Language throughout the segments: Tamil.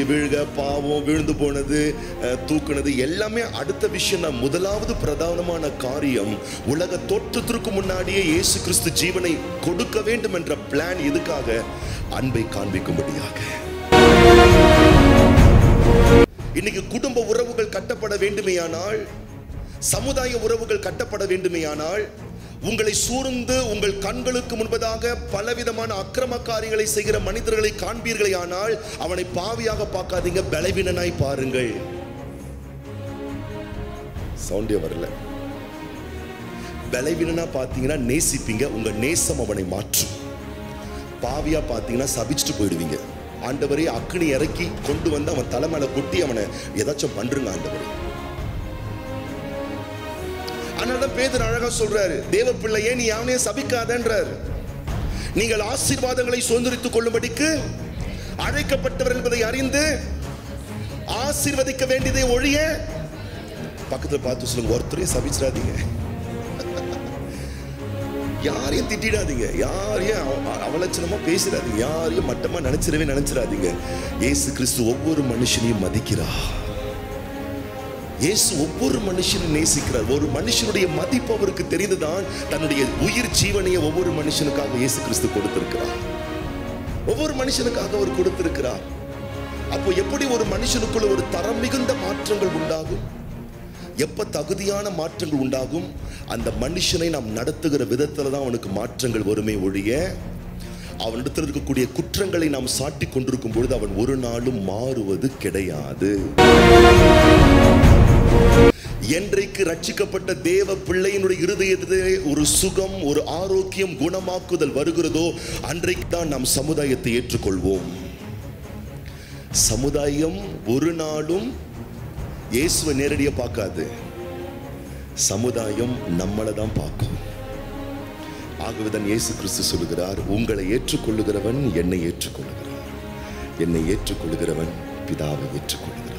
விழுக பாவம் விழுந்து போனது அஹ், தூக்குனது எல்லாமே அடுத்த விஷயம் தான் முதலாவது பிரதானமான காரியம் உலக தோற்றத்திற்கு முன்னாடியே இயேசு கிறிஸ்து ஜீவனை கொடுக்க வேண்டும் என்ற பிளான் எதுக்காக அன்பை காண்பிக்கும்படியாக இன்னைக்கு குடும்ப உறவுகள் கட்டப்பட வேண்டுமேயானால் சமுதாய உறவுகள் கட்டப்பட வேண்டுமேயானால் உங்களை சூழ்ந்து உங்கள் கண்களுக்கு முன்பதாக பலவிதமான அக்கிரம காரியங்களை செய்கிற மனிதர்களை காண்பீர்களே ஆனால் அவனை பாவியாக பார்க்காதீங்க பலவீனனாய் பாருங்கள் சவுண்டே வரல பலவீனனா பார்த்தீங்கன்னா நேசிப்பீங்க உங்க நேசம் அவனை மாற்றும் பாவியா பார்த்தீங்கன்னா சபிச்சுட்டு போயிடுவீங்க ஆண்டவரே அக்னி இறக்கி கொண்டு வந்து அவன் தலை மேல கொட்டி அவனை ஏதாச்சும் பண்றங்க ஆண்டவரே அதனாலதான் பேதர் அழகா சொல்றாரு தேவ பிள்ளையே நீ அவனையே சபிக்காதன்றார் நீங்கள் ஆசீர்வாதங்களை சுதந்திரித்துக் கொள்ளும்படிக்கு அழைக்கப்பட்டவர் என்பதை அறிந்து ஆசீர்வதிக்க வேண்டியதை ஒழிய பக்கத்துல பார்த்து சொல்லுங்க ஒருத்தரையும் சபிச்சிடாதீங்க யாரையும் திட்டிடாதீங்க யாரையும் அவ- அவலட்சணமா பேசிடாதீங்க யாரையும் மட்டமா நினைச்சிடவே நினைச்சிடாதீங்க இயேசு கிறிஸ்து ஒவ்வொரு மனுஷனையும் மதிக்கிறார் இயேசு ஒவ்வொரு மனுஷனும் நேசிக்கிறார் ஒரு மனுஷனுடைய மதிப்பு அவருக்கு தெரிந்துதான் தன்னுடைய உயிர் ஜீவனையை ஒவ்வொரு மனுஷனுக்காக இயேசு கிறிஸ்து கொடுத்திருக்கிறார் ஒவ்வொரு மனுஷனுக்காக அவர் கொடுத்திருக்கிறார் அப்போ எப்படி ஒரு மனுஷனுக்குள்ள ஒரு தரம் மிகுந்த மாற்றங்கள் உண்டாகும் எப்ப தகுதியான மாற்றங்கள் உண்டாகும் அந்த மனுஷனை நாம் நடத்துகிற விதத்துல தான் அவனுக்கு மாற்றங்கள் வருமே ஒழிய அவனிடத்தில் இருக்கக்கூடிய குற்றங்களை நாம் சாட்டி கொண்டிருக்கும் பொழுது அவன் ஒரு நாளும் மாறுவது கிடையாது என்றைக்கு ரட்சிக்கப்பட்ட தேவ பிள்ளையினுடைய இருதயத்திலே ஒரு சுகம் ஒரு ஆரோக்கியம் குணமாக்குதல் வருகிறதோ அன்றைக்கு தான் நாம் சமுதாயத்தை ஏற்றுக்கொள்வோம் சமுதாயம் ஒரு நாளும் இயேசுவை நேரடியாக பார்க்காது சமுதாயம் நம்மளை தான் பார்க்கும் ஆகவேதான் இயேசு கிறிஸ்து சொல்லுகிறார் உங்களை ஏற்றுக்கொள்ளுகிறவன் என்னை ஏற்றுக்கொள்ளுகிறான் என்னை ஏற்றுக்கொள்ளுகிறவன் பிதாவை ஏற்றுக்கொள்ளுகிறான்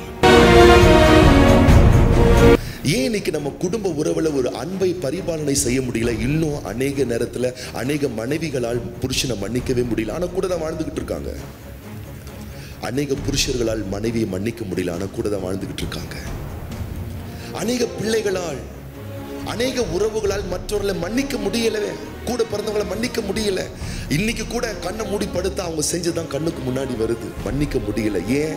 ஏன் இன்னைக்கு நம்ம குடும்ப உறவுல ஒரு அன்பை பரிபாலனை செய்ய முடியல இன்னும் அநேக நேரத்துல அநேக மனைவிகளால் புருஷனை மன்னிக்கவே முடியல ஆனா கூட தான் வாழ்ந்துகிட்டு இருக்காங்க அநேக புருஷர்களால் மனைவியை மன்னிக்க முடியல ஆனா கூட தான் வாழ்ந்துகிட்டு இருக்காங்க அநேக பிள்ளைகளால் அநேக உறவுகளால் மற்றவர்களை மன்னிக்க முடியலவே கூட பிறந்தவங்களை மன்னிக்க முடியல இன்னைக்கு கூட கண்ணை மூடி படுத்தா அவங்க செஞ்சதுதான் கண்ணுக்கு முன்னாடி வருது மன்னிக்க முடியல ஏன்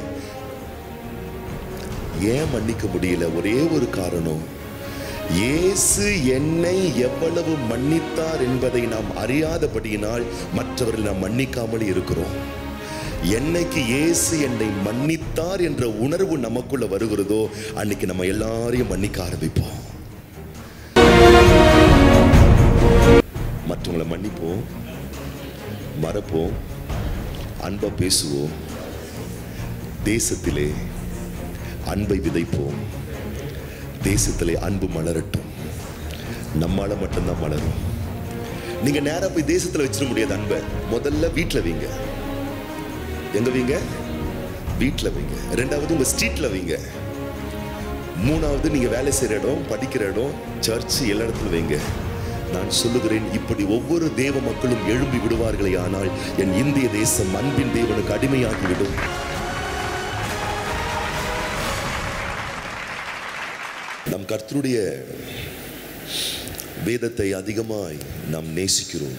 ஏன் மன்னிக்க முடியல ஒரே ஒரு காரணம் இயேசு என்னை எவ்வளவு மன்னித்தார் என்பதை நாம் அறியாதபடியினால் மற்றவர்கள் நாம் மன்னிக்காமல் இருக்கிறோம் என்னைக்கு இயேசு என்னை மன்னித்தார் என்ற உணர்வு நமக்குள்ள வருகிறதோ அன்னைக்கு நம்ம எல்லாரையும் மன்னிக்க ஆரம்பிப்போம் மற்றவங்களை மன்னிப்போம் மறப்போம் அன்பா பேசுவோம் தேசத்திலே அன்பை விதைப்போம் தேசத்திலே அன்பு மலரட்டும் நம்மால மட்டும்தான் மலரும் நீங்க நேரா போய் தேசத்துல வச்சிட முடியாது அன்பை முதல்ல வீட்டுல வைங்க எங்க வைங்க வீட்டுல வைங்க ரெண்டாவது உங்க ஸ்ட்ரீட்ல வைங்க மூணாவது நீங்க வேலை செய்யற இடம் படிக்கிற இடம் சர்ச் எல்லா இடத்துல வைங்க நான் சொல்லுகிறேன் இப்படி ஒவ்வொரு தேவ மக்களும் எழும்பி விடுவார்களே ஆனால் என் இந்திய தேசம் அன்பின் தேவனுக்கு அடிமையாகிவிடும் நம் கர்த்தருடைய வேதத்தை அதிகமாய் நாம் நேசிக்கிறோம்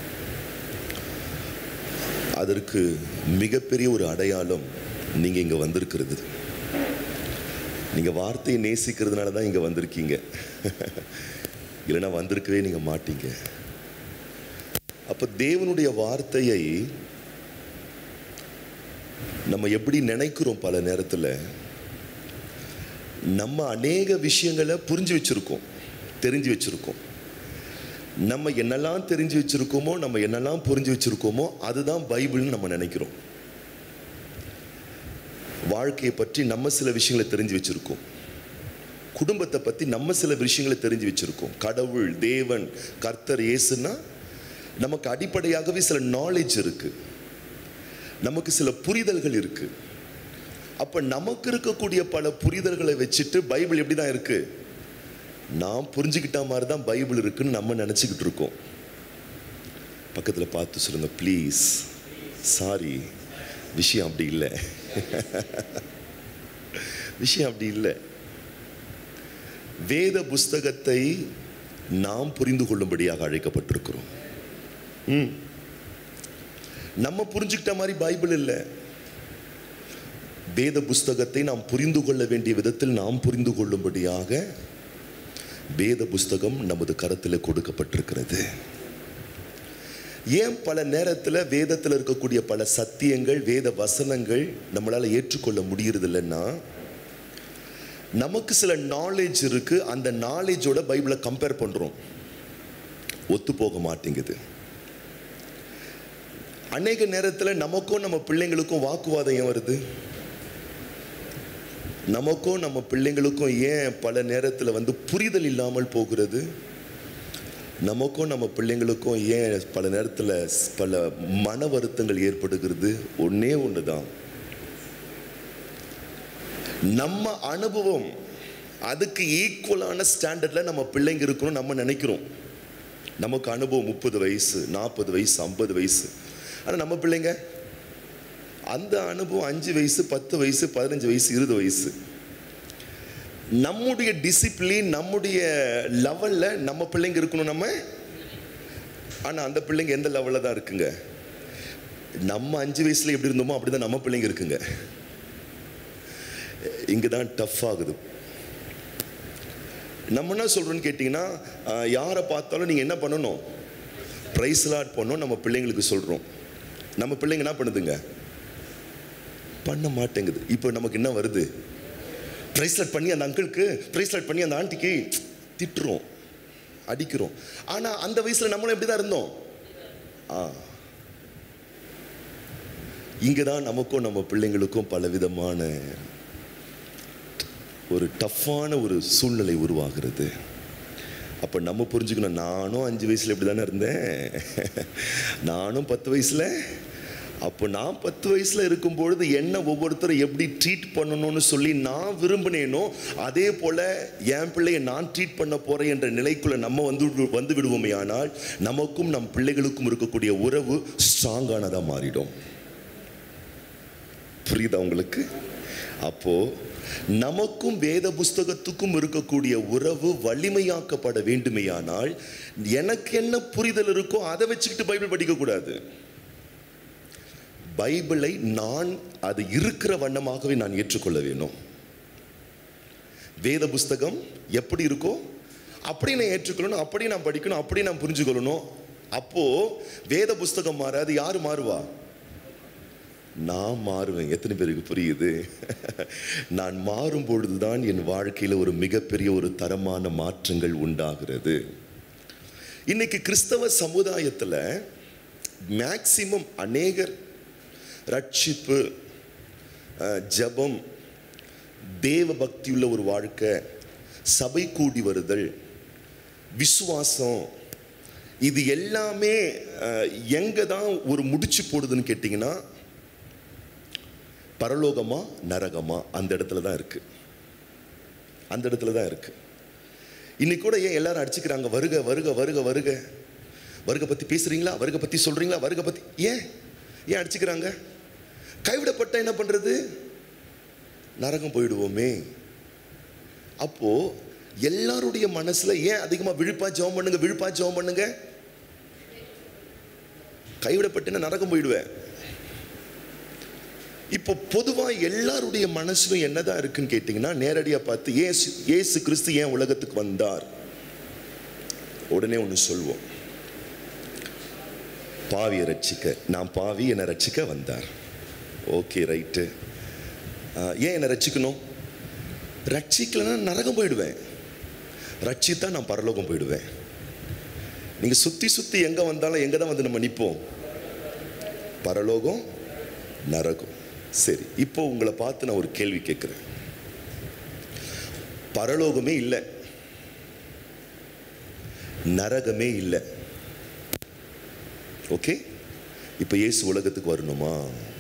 அதற்கு மிகப்பெரிய ஒரு அடையாளம் நீங்க இங்க வந்திருக்கிறது நீங்க வார்த்தையை நேசிக்கிறதுனால தான் இங்க வந்திருக்கீங்க இல்லைன்னா வந்திருக்கவே நீங்க மாட்டீங்க அப்ப தேவனுடைய வார்த்தையை நம்ம எப்படி நினைக்கிறோம் பல நேரத்துல நம்ம அநேக விஷயங்களை புரிஞ்சு வச்சிருக்கோம் தெரிஞ்சு வச்சிருக்கோம் நம்ம என்னெல்லாம் தெரிஞ்சு வச்சிருக்கோமோ நம்ம என்னெல்லாம் புரிஞ்சு வச்சிருக்கோமோ அதுதான் பைபிள்னு நம்ம நினைக்கிறோம் வாழ்க்கையை பற்றி நம்ம சில விஷயங்களை தெரிஞ்சு வச்சிருக்கோம் குடும்பத்தை பற்றி நம்ம சில விஷயங்களை தெரிஞ்சு வச்சிருக்கோம் கடவுள் தேவன் கர்த்தர் இயேசுன்னா நமக்கு அடிப்படையாகவே சில நாலேஜ் இருக்கு நமக்கு சில புரிதல்கள் இருக்கு அப்ப நமக்கு இருக்கக்கூடிய பல புரிதல்களை வச்சுட்டு பைபிள் எப்படி தான் இருக்கு நான் புரிஞ்சுக்கிட்ட மாதிரி தான் பைபிள் இருக்குன்னு நம்ம நினச்சிக்கிட்டு இருக்கோம் பக்கத்தில் பார்த்து சொல்லுங்க ப்ளீஸ் சாரி விஷயம் அப்படி இல்லை விஷயம் அப்படி இல்லை வேத புஸ்தகத்தை நாம் புரிந்து கொள்ளும்படியாக அழைக்கப்பட்டிருக்கிறோம் ம். நம்ம புரிஞ்சுக்கிட்ட மாதிரி பைபிள் இல்லை வேத புஸ்தகத்தை நாம் புரிந்து கொள்ள வேண்டிய விதத்தில் நாம் புரிந்து கொள்ளும்படியாக வேத புஸ்தகம் நமது கரத்தில் கொடுக்கப்பட்டிருக்கிறது ஏன் பல நேரத்தில் வேதத்தில் இருக்கக்கூடிய பல சத்தியங்கள் வேத வசனங்கள் நம்மளால் ஏற்றுக்கொள்ள முடியறது இல்லைன்னா நமக்கு சில நாலேஜ் இருக்கு அந்த நாலேஜோட பைபிளை கம்பேர் பண்றோம் ஒத்து போக மாட்டேங்குது அநேக நேரத்தில் நமக்கும் நம்ம பிள்ளைங்களுக்கும் வாக்குவாதம் ஏன் வருது நமக்கும் நம்ம பிள்ளைங்களுக்கும் ஏன் பல நேரத்தில் வந்து புரிதல் இல்லாமல் போகிறது நமக்கும் நம்ம பிள்ளைங்களுக்கும் ஏன் பல நேரத்தில் பல மன வருத்தங்கள் ஏற்படுகிறது ஒன்னே ஒன்று தான் நம்ம அனுபவம் அதுக்கு ஈக்குவலான ஸ்டாண்டர்டில் நம்ம பிள்ளைங்க இருக்கணும் நம்ம நினைக்கிறோம் நமக்கு அனுபவம் முப்பது வயசு நாற்பது வயசு ஐம்பது வயசு ஆனால் நம்ம பிள்ளைங்க அந்த அனுபவம் அஞ்சு வயசு பத்து வயசு பதினஞ்சு வயசு இருபது வயசு நம்முடைய டிசிப்ளின் நம்முடைய லெவலில் நம்ம பிள்ளைங்க இருக்கணும் நம்ம ஆனால் அந்த பிள்ளைங்க எந்த லெவலில் தான் இருக்குங்க நம்ம அஞ்சு வயசுல எப்படி இருந்தோமோ அப்படி தான் நம்ம பிள்ளைங்க இருக்குங்க இங்கே தான் டஃப் ஆகுது நம்ம என்ன சொல்கிறோன்னு கேட்டிங்கன்னா ஆஹ், யாரை பார்த்தாலும் நீங்கள் என்ன பண்ணணும் ப்ரைஸ் லாட் பண்ணோம் நம்ம பிள்ளைங்களுக்கு சொல்கிறோம் நம்ம பிள்ளைங்க என்ன பண்ணுதுங்க பண்ண மாட்டேங்குது இப்போ நமக்கு என்ன வருது ப்ரைஸ்லெட் பண்ணி அந்த அங்கிளுக்கு ப்ரைஸ்லெட் பண்ணி அந்த ஆண்டிக்கு திட்டுறோம் அடிக்கிறோம் ஆனால் அந்த வயசில் நம்மளும் எப்படி தான் இருந்தோம் ஆ இங்கே தான் நமக்கும் நம்ம பிள்ளைங்களுக்கும் பல விதமான ஒரு டஃப்பான ஒரு சூழ்நிலை உருவாகிறது அப்போ நம்ம புரிஞ்சுக்கணும் நானும் அஞ்சு வயசில் இப்படி தானே இருந்தேன் நானும் பத்து வயசில் அப்போ நான் பத்து வயசில் இருக்கும்பொழுது என்ன ஒவ்வொருத்தரும் எப்படி ட்ரீட் பண்ணணும்னு சொல்லி நான் விரும்பினேனோ அதே போல் என் பிள்ளையை நான் ட்ரீட் பண்ண போகிறேன் என்ற நிலைக்குள்ளே நம்ம வந்து விடு- வந்து விடுவோமே ஆனால் நமக்கும் நம் பிள்ளைகளுக்கும் இருக்கக்கூடிய உறவு ஸ்ட்ராங்கானதாக மாறிடும் புரியுதா உங்களுக்கு அப்போ நமக்கும் வேத புஸ்தகத்துக்கும் இருக்கக்கூடிய உறவு வலிமையாக்கப்பட வேண்டுமேயானால் எனக்கு என்ன புரிதல் இருக்கோ அதை வச்சுக்கிட்டு பைபிள் படிக்க கூடாது பைபிளை நான் அது இருக்கிற வண்ணமாகவே நான் ஏற்றுக்கொள்ள வேணும் வேத புஸ்தகம் எப்படி இருக்கோ அப்படி நான் ஏற்றுக்கொள்ளணும் அப்படி நான் படிக்கணும் அப்படி நான் புரிஞ்சுக்கொள்ளணும் அப்போ வேத புஸ்தகம் மாறாது யார் மாறுவா நான் மாறுவேன் எத்தனை பேருக்கு புரியுது நான் மாறும் பொழுதுதான் என் வாழ்க்கையில் ஒரு மிகப்பெரிய ஒரு தரமான மாற்றங்கள் உண்டாகிறது இன்னைக்கு கிறிஸ்தவ சமுதாயத்தில் மேக்சிமம் அநேகர் ரட்சிப்பு அஹ், ஜெபம் தேவ பக்தியுள்ள ஒரு வாழ்க்கை சபை கூடி வருதல் விசுவாசம் இது எல்லாமே எங்கே தான் ஒரு முடிச்சு போடுதுன்னு கேட்டிங்கன்னா பரலோகமா நரகமா அந்த இடத்துல தான் இருக்கு அந்த இடத்துல தான் இருக்கு இன்னைக்கு கூட ஏன் எல்லாரும் அடிச்சுக்கிறாங்க வருக வருக வருக வருக வருக பத்தி பேசுறீங்களா வருக பத்தி சொல்றீங்களா வருக பத்தி ஏன் ஏன் அடிச்சுக்கிறாங்க கைவிடப்பட்ட என்ன பண்றது நரகம் போயிடுவோமே அப்போ எல்லாருடைய மனசுல ஏன் அதிகமா விழுப்பா ஜெபம் பண்ணுங்க விழுப்பா ஜெபம் பண்ணுங்க கைவிடப்பட்டேன்னா நரகம் போயிடுவேன் இப்போ பொதுவாக எல்லாருடைய மனசுலும் என்னதான் இருக்குன்னு கேட்டிங்கன்னா நேரடியாக பார்த்து ஏசு ஏசு கிறிஸ்து ஏன் உலகத்துக்கு வந்தார் உடனே ஒன்று சொல்வோம் பாவியை ரட்சிக்க நான் பாவி என்னை ரட்சிக்க வந்தார் ஓகே ரைட்டு ஏன் என்னை ரட்சிக்கணும் ரட்சிக்கலைன்னா நரகம் போயிடுவேன் ரட்சித்தா நான் பரலோகம் போயிடுவேன் நீங்கள் சுற்றி சுற்றி எங்கே வந்தாலும் எங்கே தான் வந்து நம்ம நிற்போம் பரலோகம் நரகம் சரி இப்போ உங்களை பார்த்து நான் ஒரு கேள்வி கேட்குறேன் பரலோகமே இல்லை நரகமே இல்லை ஓகே இப்போ இயேசு உலகத்துக்கு வரணுமா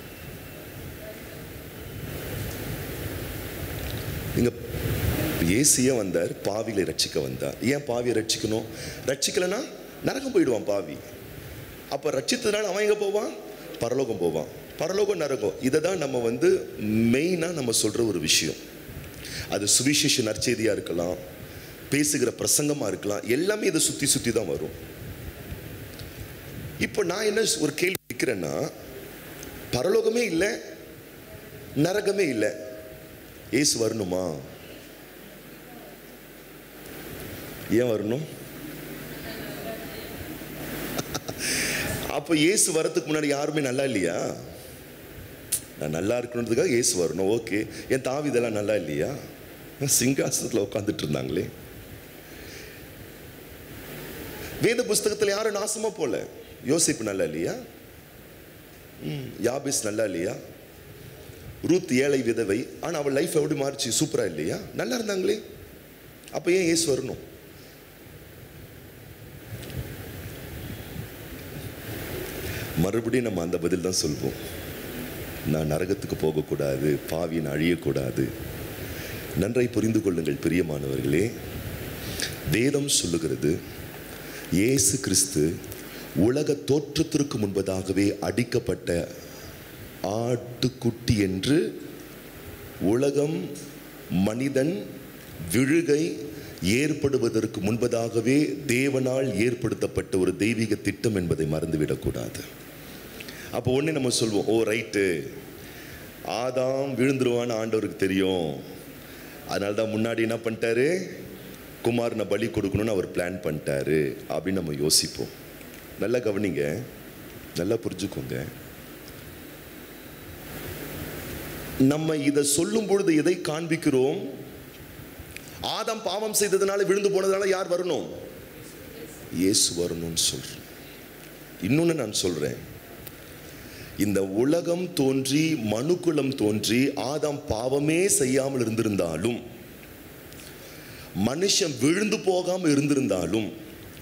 நீங்க இயேசுயே வந்தார் பாவிகளை ரட்சிக்க வந்தார் ஏன் பாவியை ரட்சிக்கணும் ரட்சிக்கலைன்னா நரகம் போயிடுவான் பாவி அப்போ ரட்சித்ததுனால அவன் எங்கே போவான் பரலோகம் போவான் பரலோகம் நரகம் இதை தான் நம்ம வந்து மெயினாக நம்ம சொல்கிற ஒரு விஷயம் அது சுவிசேஷ நற்செய்தியாக இருக்கலாம் பேசுகிற பிரசங்கமாக இருக்கலாம் எல்லாமே இதை சுற்றி சுற்றி தான் வரும் இப்போ நான் என்ன ஒரு கேள்வி கேட்குறேன்னா பரலோகமே இல்லை நரகமே இல்லை ஏசு வரணுமா ஏன் வரணும் அப்போ இயேசு வரதுக்கு முன்னாடி யாருமே நல்லா இல்லையா நான் நல்லா இருக்கணுன்றதுக்காக இயேசு வரணும் ஓகே என் தாவி இதெல்லாம் நல்லா இல்லையா சிங்காசனத்தில் உட்காந்துட்டு இருந்தாங்களே வேத புஸ்தகத்தில் யாரும் நாசமா போல யோசிப்பு நல்லா இல்லையா ம், யாபிஸ் நல்லா இல்லையா ரூத் ஏழை விதவை ஆனால் அவள் லைஃப் எப்படி மாறிச்சு சூப்பரா இல்லையா நல்லா இருந்தாங்களே அப்போ ஏன் இயேசு வரணும் மறுபடியும் நம்ம அந்த பதில் தான் சொல்வோம் நான் நரகத்துக்கு போகக்கூடாது பாவியன் அழியக்கூடாது நன்றாய் புரிந்து கொள்ளுங்கள் பிரியமானவர்களே வேதம் சொல்லுகிறது இயேசு கிறிஸ்து உலக தோற்றத்திற்கு முன்பதாகவே அடிக்கப்பட்ட ஆட்டுக்குட்டி என்று உலகம் மனிதன் விழுகை ஏற்படுவதற்கு முன்பதாகவே தேவனால் ஏற்படுத்தப்பட்ட ஒரு தெய்வீக திட்டம் என்பதை மறந்துவிடக்கூடாது அப்போ ஒன்று நம்ம சொல்வோம் ஓ ரைட்டு ஆதாம் விழுந்துருவான்னு ஆண்டவருக்கு தெரியும் அதனால தான் முன்னாடி என்ன பண்ணிட்டாரு குமாரனை பலி கொடுக்கணும்னு அவர் பிளான் பண்ணிட்டாரு அப்படின்னு நம்ம யோசிப்போம் நல்லா கவனிங்க நல்லா புரிஞ்சுக்கோங்க நம்ம இதை சொல்லும் பொழுது எதை காண்பிக்கிறோம் ஆதாம் பாவம் செய்ததுனால விழுந்து போனதுனால யார் வரணும் இயேசு வரணும்னு சொல்றேன் இன்னொன்று நான் சொல்றேன் இந்த உலகம் தோன்றி மனுக்குலம் தோன்றி ஆதாம் பாவமே செய்யாமல் இருந்திருந்தாலும் மனுஷன் விழுந்து போகாமல் இருந்திருந்தாலும்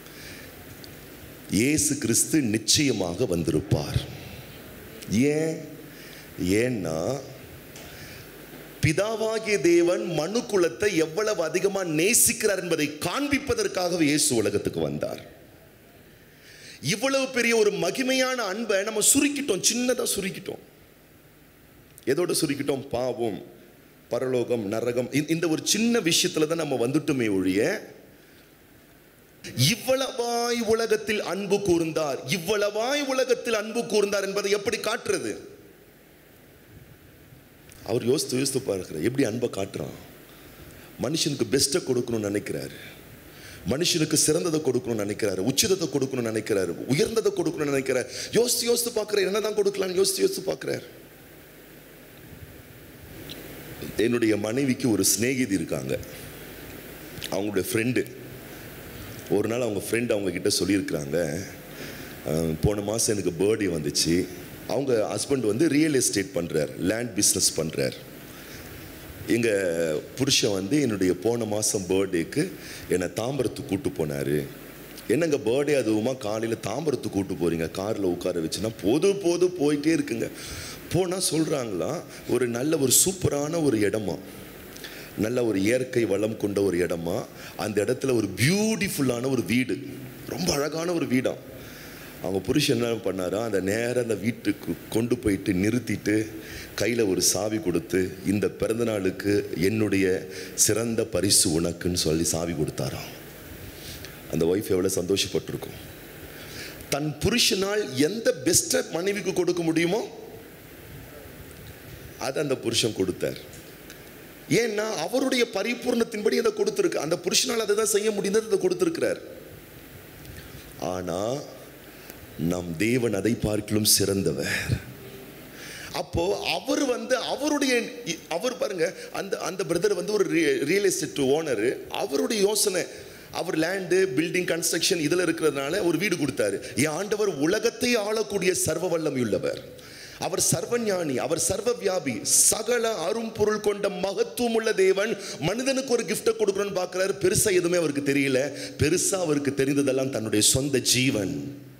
இயேசு கிறிஸ்து நிச்சயமாக வந்திருப்பார் ஏன் ஏன்னா பிதாவாகிய தேவன் மனு குலத்தை எவ்வளவு அதிகமா நேசிக்கிறார் என்பதை காண்பிப்பதற்காகவே இயேசு உலகத்துக்கு வந்தார் இவ்வளவு பெரிய ஒரு மகிமையான அன்பை நம்ம சுருக்கிட்டோம் சின்னதா சுருக்கிட்டோம் எதோட சுருக்கிட்டோம் பாவம் பரலோகம் நரகம் இந்த- இந்த ஒரு சின்ன விஷயத்துல தான் நம்ம வந்துட்டோமே ஒழிய இவ்வளவாய் உலகத்தில் அன்பு கூர்ந்தார் இவ்வளவாய் உலகத்தில் அன்பு கூர்ந்தார் என்பதை எப்படி காட்டுறது அவர் யோசித்து யோசித்து பார்க்கிறார் எப்படி அன்பை காட்டுறான் மனுஷனுக்கு பெஸ்ட்டை கொடுக்கணும்னு நினைக்கிறாரு மனுஷனுக்கு சிறந்ததை கொடுக்கணும்னு நினைக்கிறாரு உச்சிதத்தை கொடுக்கணும்னு நினைக்கிறாரு உயர்ந்ததை கொடுக்கணும்னு நினைக்கிறார் யோசித்து யோசித்து பார்க்குறாரு என்னதான் கொடுக்கலாம்னு யோசித்து யோசித்து பார்க்குறாரு என்னுடைய மனைவிக்கு ஒரு சிநேகிதி இருக்காங்க அவங்களுடைய ஃப்ரெண்டு ஒரு நாள் அவங்க ஃப்ரெண்ட் அவங்க கிட்ட சொல்லியிருக்கிறாங்க அஹ், போன மாதம் எனக்கு பர்த்டே வந்துச்சு அவங்க ஹஸ்பண்ட் வந்து ரியல் எஸ்டேட் பண்ணுறார் லேண்ட் பிஸ்னஸ் பண்ணுறார் எங்கள் புருஷன் வந்து என்னுடைய போன மாதம் பர்த்டேக்கு என்னை தாம்பரத்துக்கு கூட்டு போனார் என்னங்க பர்த்டே அதுவுமா காலையில் தாம்பரத்துக்கு கூட்டு போகிறீங்க காரில் உட்கார வச்சுன்னா போது போது போயிட்டே இருக்குங்க போனால் சொல்கிறாங்களாம் ஒரு நல்ல ஒரு சூப்பரான ஒரு இடமா நல்ல ஒரு இயற்கை வளம் கொண்ட ஒரு இடமா அந்த இடத்துல ஒரு பியூட்டிஃபுல்லான ஒரு வீடு ரொம்ப அழகான ஒரு வீடாம் அவங்க புருஷன் என்ன பண்ணாரா அந்த நேரம் அந்த வீட்டுக்கு கொண்டு போயிட்டு நிறுத்திட்டு கையில் ஒரு சாவி கொடுத்து இந்த பிறந்தநாளுக்கு என்னுடைய சிறந்த பரிசு உனக்குன்னு சொல்லி சாவி கொடுத்தாராம் அந்த ஒய்ஃப் எவ்வளோ சந்தோஷப்பட்டிருக்கும் தன் புருஷனால் எந்த பெஸ்ட்டை மனைவிக்கு கொடுக்க முடியுமோ அதை அந்த புருஷன் கொடுத்தார் ஏன்னா அவருடைய பரிபூர்ணத்தின்படி அதை கொடுத்துருக்கு அந்த புருஷனால் அதை தான் செய்ய முடிந்தது அதை கொடுத்துருக்கிறார் ஆனா நம் தேவன் அதை பார்க்கிலும் சிறந்தவர் அப்போ அவர் வந்து அவருடைய அவர் பாருங்க அந்த அந்த பிரதர் வந்து ஒரு ரியல் எஸ்டேட் ஓனர் அவருடைய யோசனை அவர் லேண்டு பில்டிங் கன்ஸ்ட்ரக்ஷன் இதில் இருக்கிறதுனால ஒரு வீடு கொடுத்தாரு என் ஆண்டவர் உலகத்தை ஆளக்கூடிய சர்வ வல்லமையுள்ளவர் அவர் சர்வஞானி அவர் சர்வ வியாபி சகல அரும்பொருள் கொண்ட மகத்துவம் உள்ள தேவன் மனிதனுக்கு ஒரு கிஃப்ட்டை கொடுக்கணும்னு பார்க்குறாரு பெருசா எதுவுமே அவருக்கு தெரியல பெருசா அவருக்கு தெரிந்ததெல்லாம் தன்னுடைய சொந்த ஜீவன்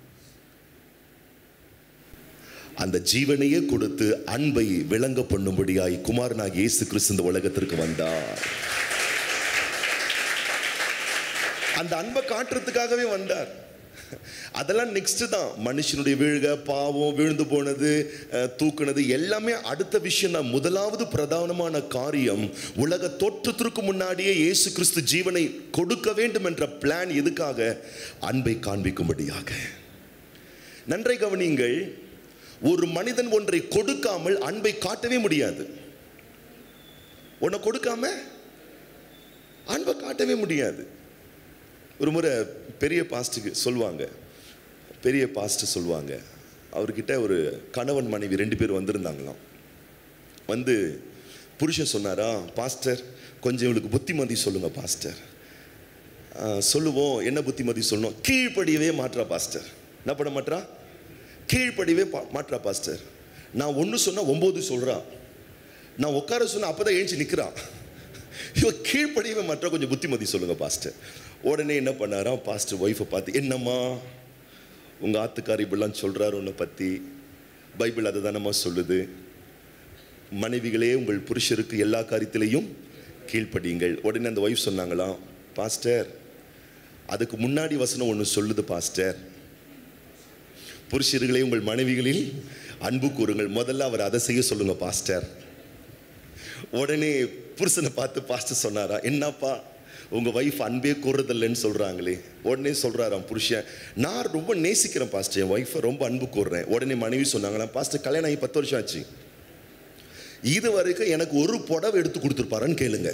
அந்த ஜீவனையே கொடுத்து அன்பை விளங்க பண்ணும்படியாய் குமாரனாக இயேசு கிறிஸ்து இந்த உலகத்திற்கு வந்தார் அந்த அன்பை காட்டுறதுக்காகவே வந்தார் அதெல்லாம் நெக்ஸ்ட் தான் மனுஷனுடைய வீழ்க பாவம் விழுந்து போனது அஹ், தூக்குனது எல்லாமே அடுத்த விஷயம் தான் முதலாவது பிரதானமான காரியம் உலக தோற்றத்திற்கு முன்னாடியே இயேசு கிறிஸ்து ஜீவனை கொடுக்க வேண்டும் என்ற பிளான் எதுக்காக அன்பை காண்பிக்கும்படியாக நன்றை கவனியுங்கள் ஒரு மனிதன் ஒன்றை கொடுக்காமல் அன்பை காட்டவே முடியாது உன்னை கொடுக்காம அன்பை காட்டவே முடியாது ஒரு முறை பெரிய பாஸ்ட்டுக்கு சொல்லுவாங்க பெரிய பாஸ்ட் சொல்லுவாங்க அவர்கிட்ட ஒரு கணவன் மனைவி ரெண்டு பேர் வந்திருந்தாங்களாம் வந்து புருஷன் சொன்னாரா பாஸ்டர் கொஞ்சம் இவளுக்கு புத்திமதி சொல்லுங்க பாஸ்டர் ஆ, சொல்லுவோம் என்ன புத்திமதி சொல்லணும் கீழ்ப்படியவே மாற்றா பாஸ்டர் என்ன பண்ண மாட்றா கீழ்ப்படியவே பா- மாட்றா பாஸ்டர் நான் ஒன்று சொன்னால் ஒம்பது சொல்றா நான் உட்கார சொன்ன அப்போ தான் எழுந்துச்சு நிற்கிறான் இவ கீழ்ப்படியவே மாற்றா கொஞ்சம் புத்திமதி சொல்லுங்க பாஸ்டர் உடனே என்ன பண்ணாராம் பாஸ்டர் ஒய்ஃபை பார்த்து என்னம்மா உங்கள் ஆத்துக்கார் இப்படிலாம் சொல்கிறாரு உன்னை பற்றி பைபிள் அதை தானம்மா சொல்லுது மனைவிகளே உங்கள் புருஷருக்கு எல்லா காரியத்திலையும் கீழ்ப்படியுங்கள் உடனே அந்த ஒய்ஃப் சொன்னாங்களாம் பாஸ்டர் அதுக்கு முன்னாடி வசனம் ஒன்று சொல்லுது பாஸ்டர் புருஷர்களே உங்கள் மனைவிகளில் அன்பு கூறுங்கள் முதல்ல அவர் அதை செய்ய சொல்லுங்க பாஸ்டர் உடனே புருஷனை பார்த்து பாஸ்டர் சொன்னாரா என்னப்பா உங்க ஒய்ஃப் அன்பே கூறுறதில்லைன்னு சொல்றாங்களே உடனே சொல்றாராம் புருஷன் நான் ரொம்ப நேசிக்கிறேன் பாஸ்டர் என் ஒய்ஃபை ரொம்ப அன்பு கூறுறேன் உடனே மனைவி சொன்னாங்களாம் பாஸ்டர் கல்யாணம் ஆகி பத்து வருஷம் ஆச்சு இது வரைக்கும் எனக்கு ஒரு புடவை எடுத்து கொடுத்துருப்பாரான்னு கேளுங்க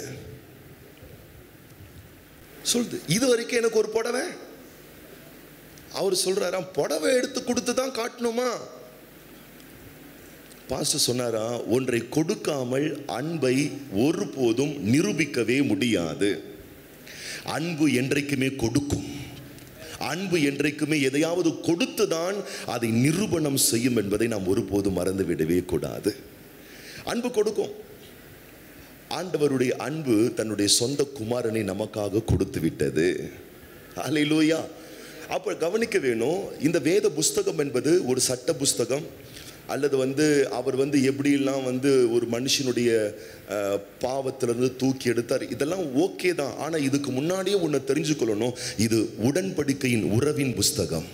சொல்லுது இது வரைக்கும் எனக்கு ஒரு புடவை அவர் சொல்றாராம் புடவை எடுத்து கொடுத்து தான் காட்டணுமா பாஸ்டர் சொன்னாரா ஒன்றை கொடுக்காமல் அன்பை ஒருபோதும் நிரூபிக்கவே முடியாது அன்பு என்றைக்குமே கொடுக்கும் அன்பு என்றைக்குமே எதையாவது கொடுத்துதான் அதை நிரூபணம் செய்யும் என்பதை நாம் ஒருபோதும் மறந்து விடவே கூடாது அன்பு கொடுக்கும் ஆண்டவருடைய அன்பு தன்னுடைய சொந்த குமாரனை நமக்காக கொடுத்து விட்டது அல்லேலூயா அப்போ கவனிக்க வேணும் இந்த வேத புஸ்தகம் என்பது ஒரு சட்ட புஸ்தகம் அல்லது வந்து அவர் வந்து எப்படியெல்லாம் வந்து ஒரு மனுஷனுடைய அஹ், பாவத்திலிருந்து தூக்கி எடுத்தார் இதெல்லாம் ஓகே தான் ஆனால் இதுக்கு முன்னாடியே ஒன்று தெரிஞ்சுக்கொள்ளணும் இது உடன்படிக்கையின் உறவின் புஸ்தகம்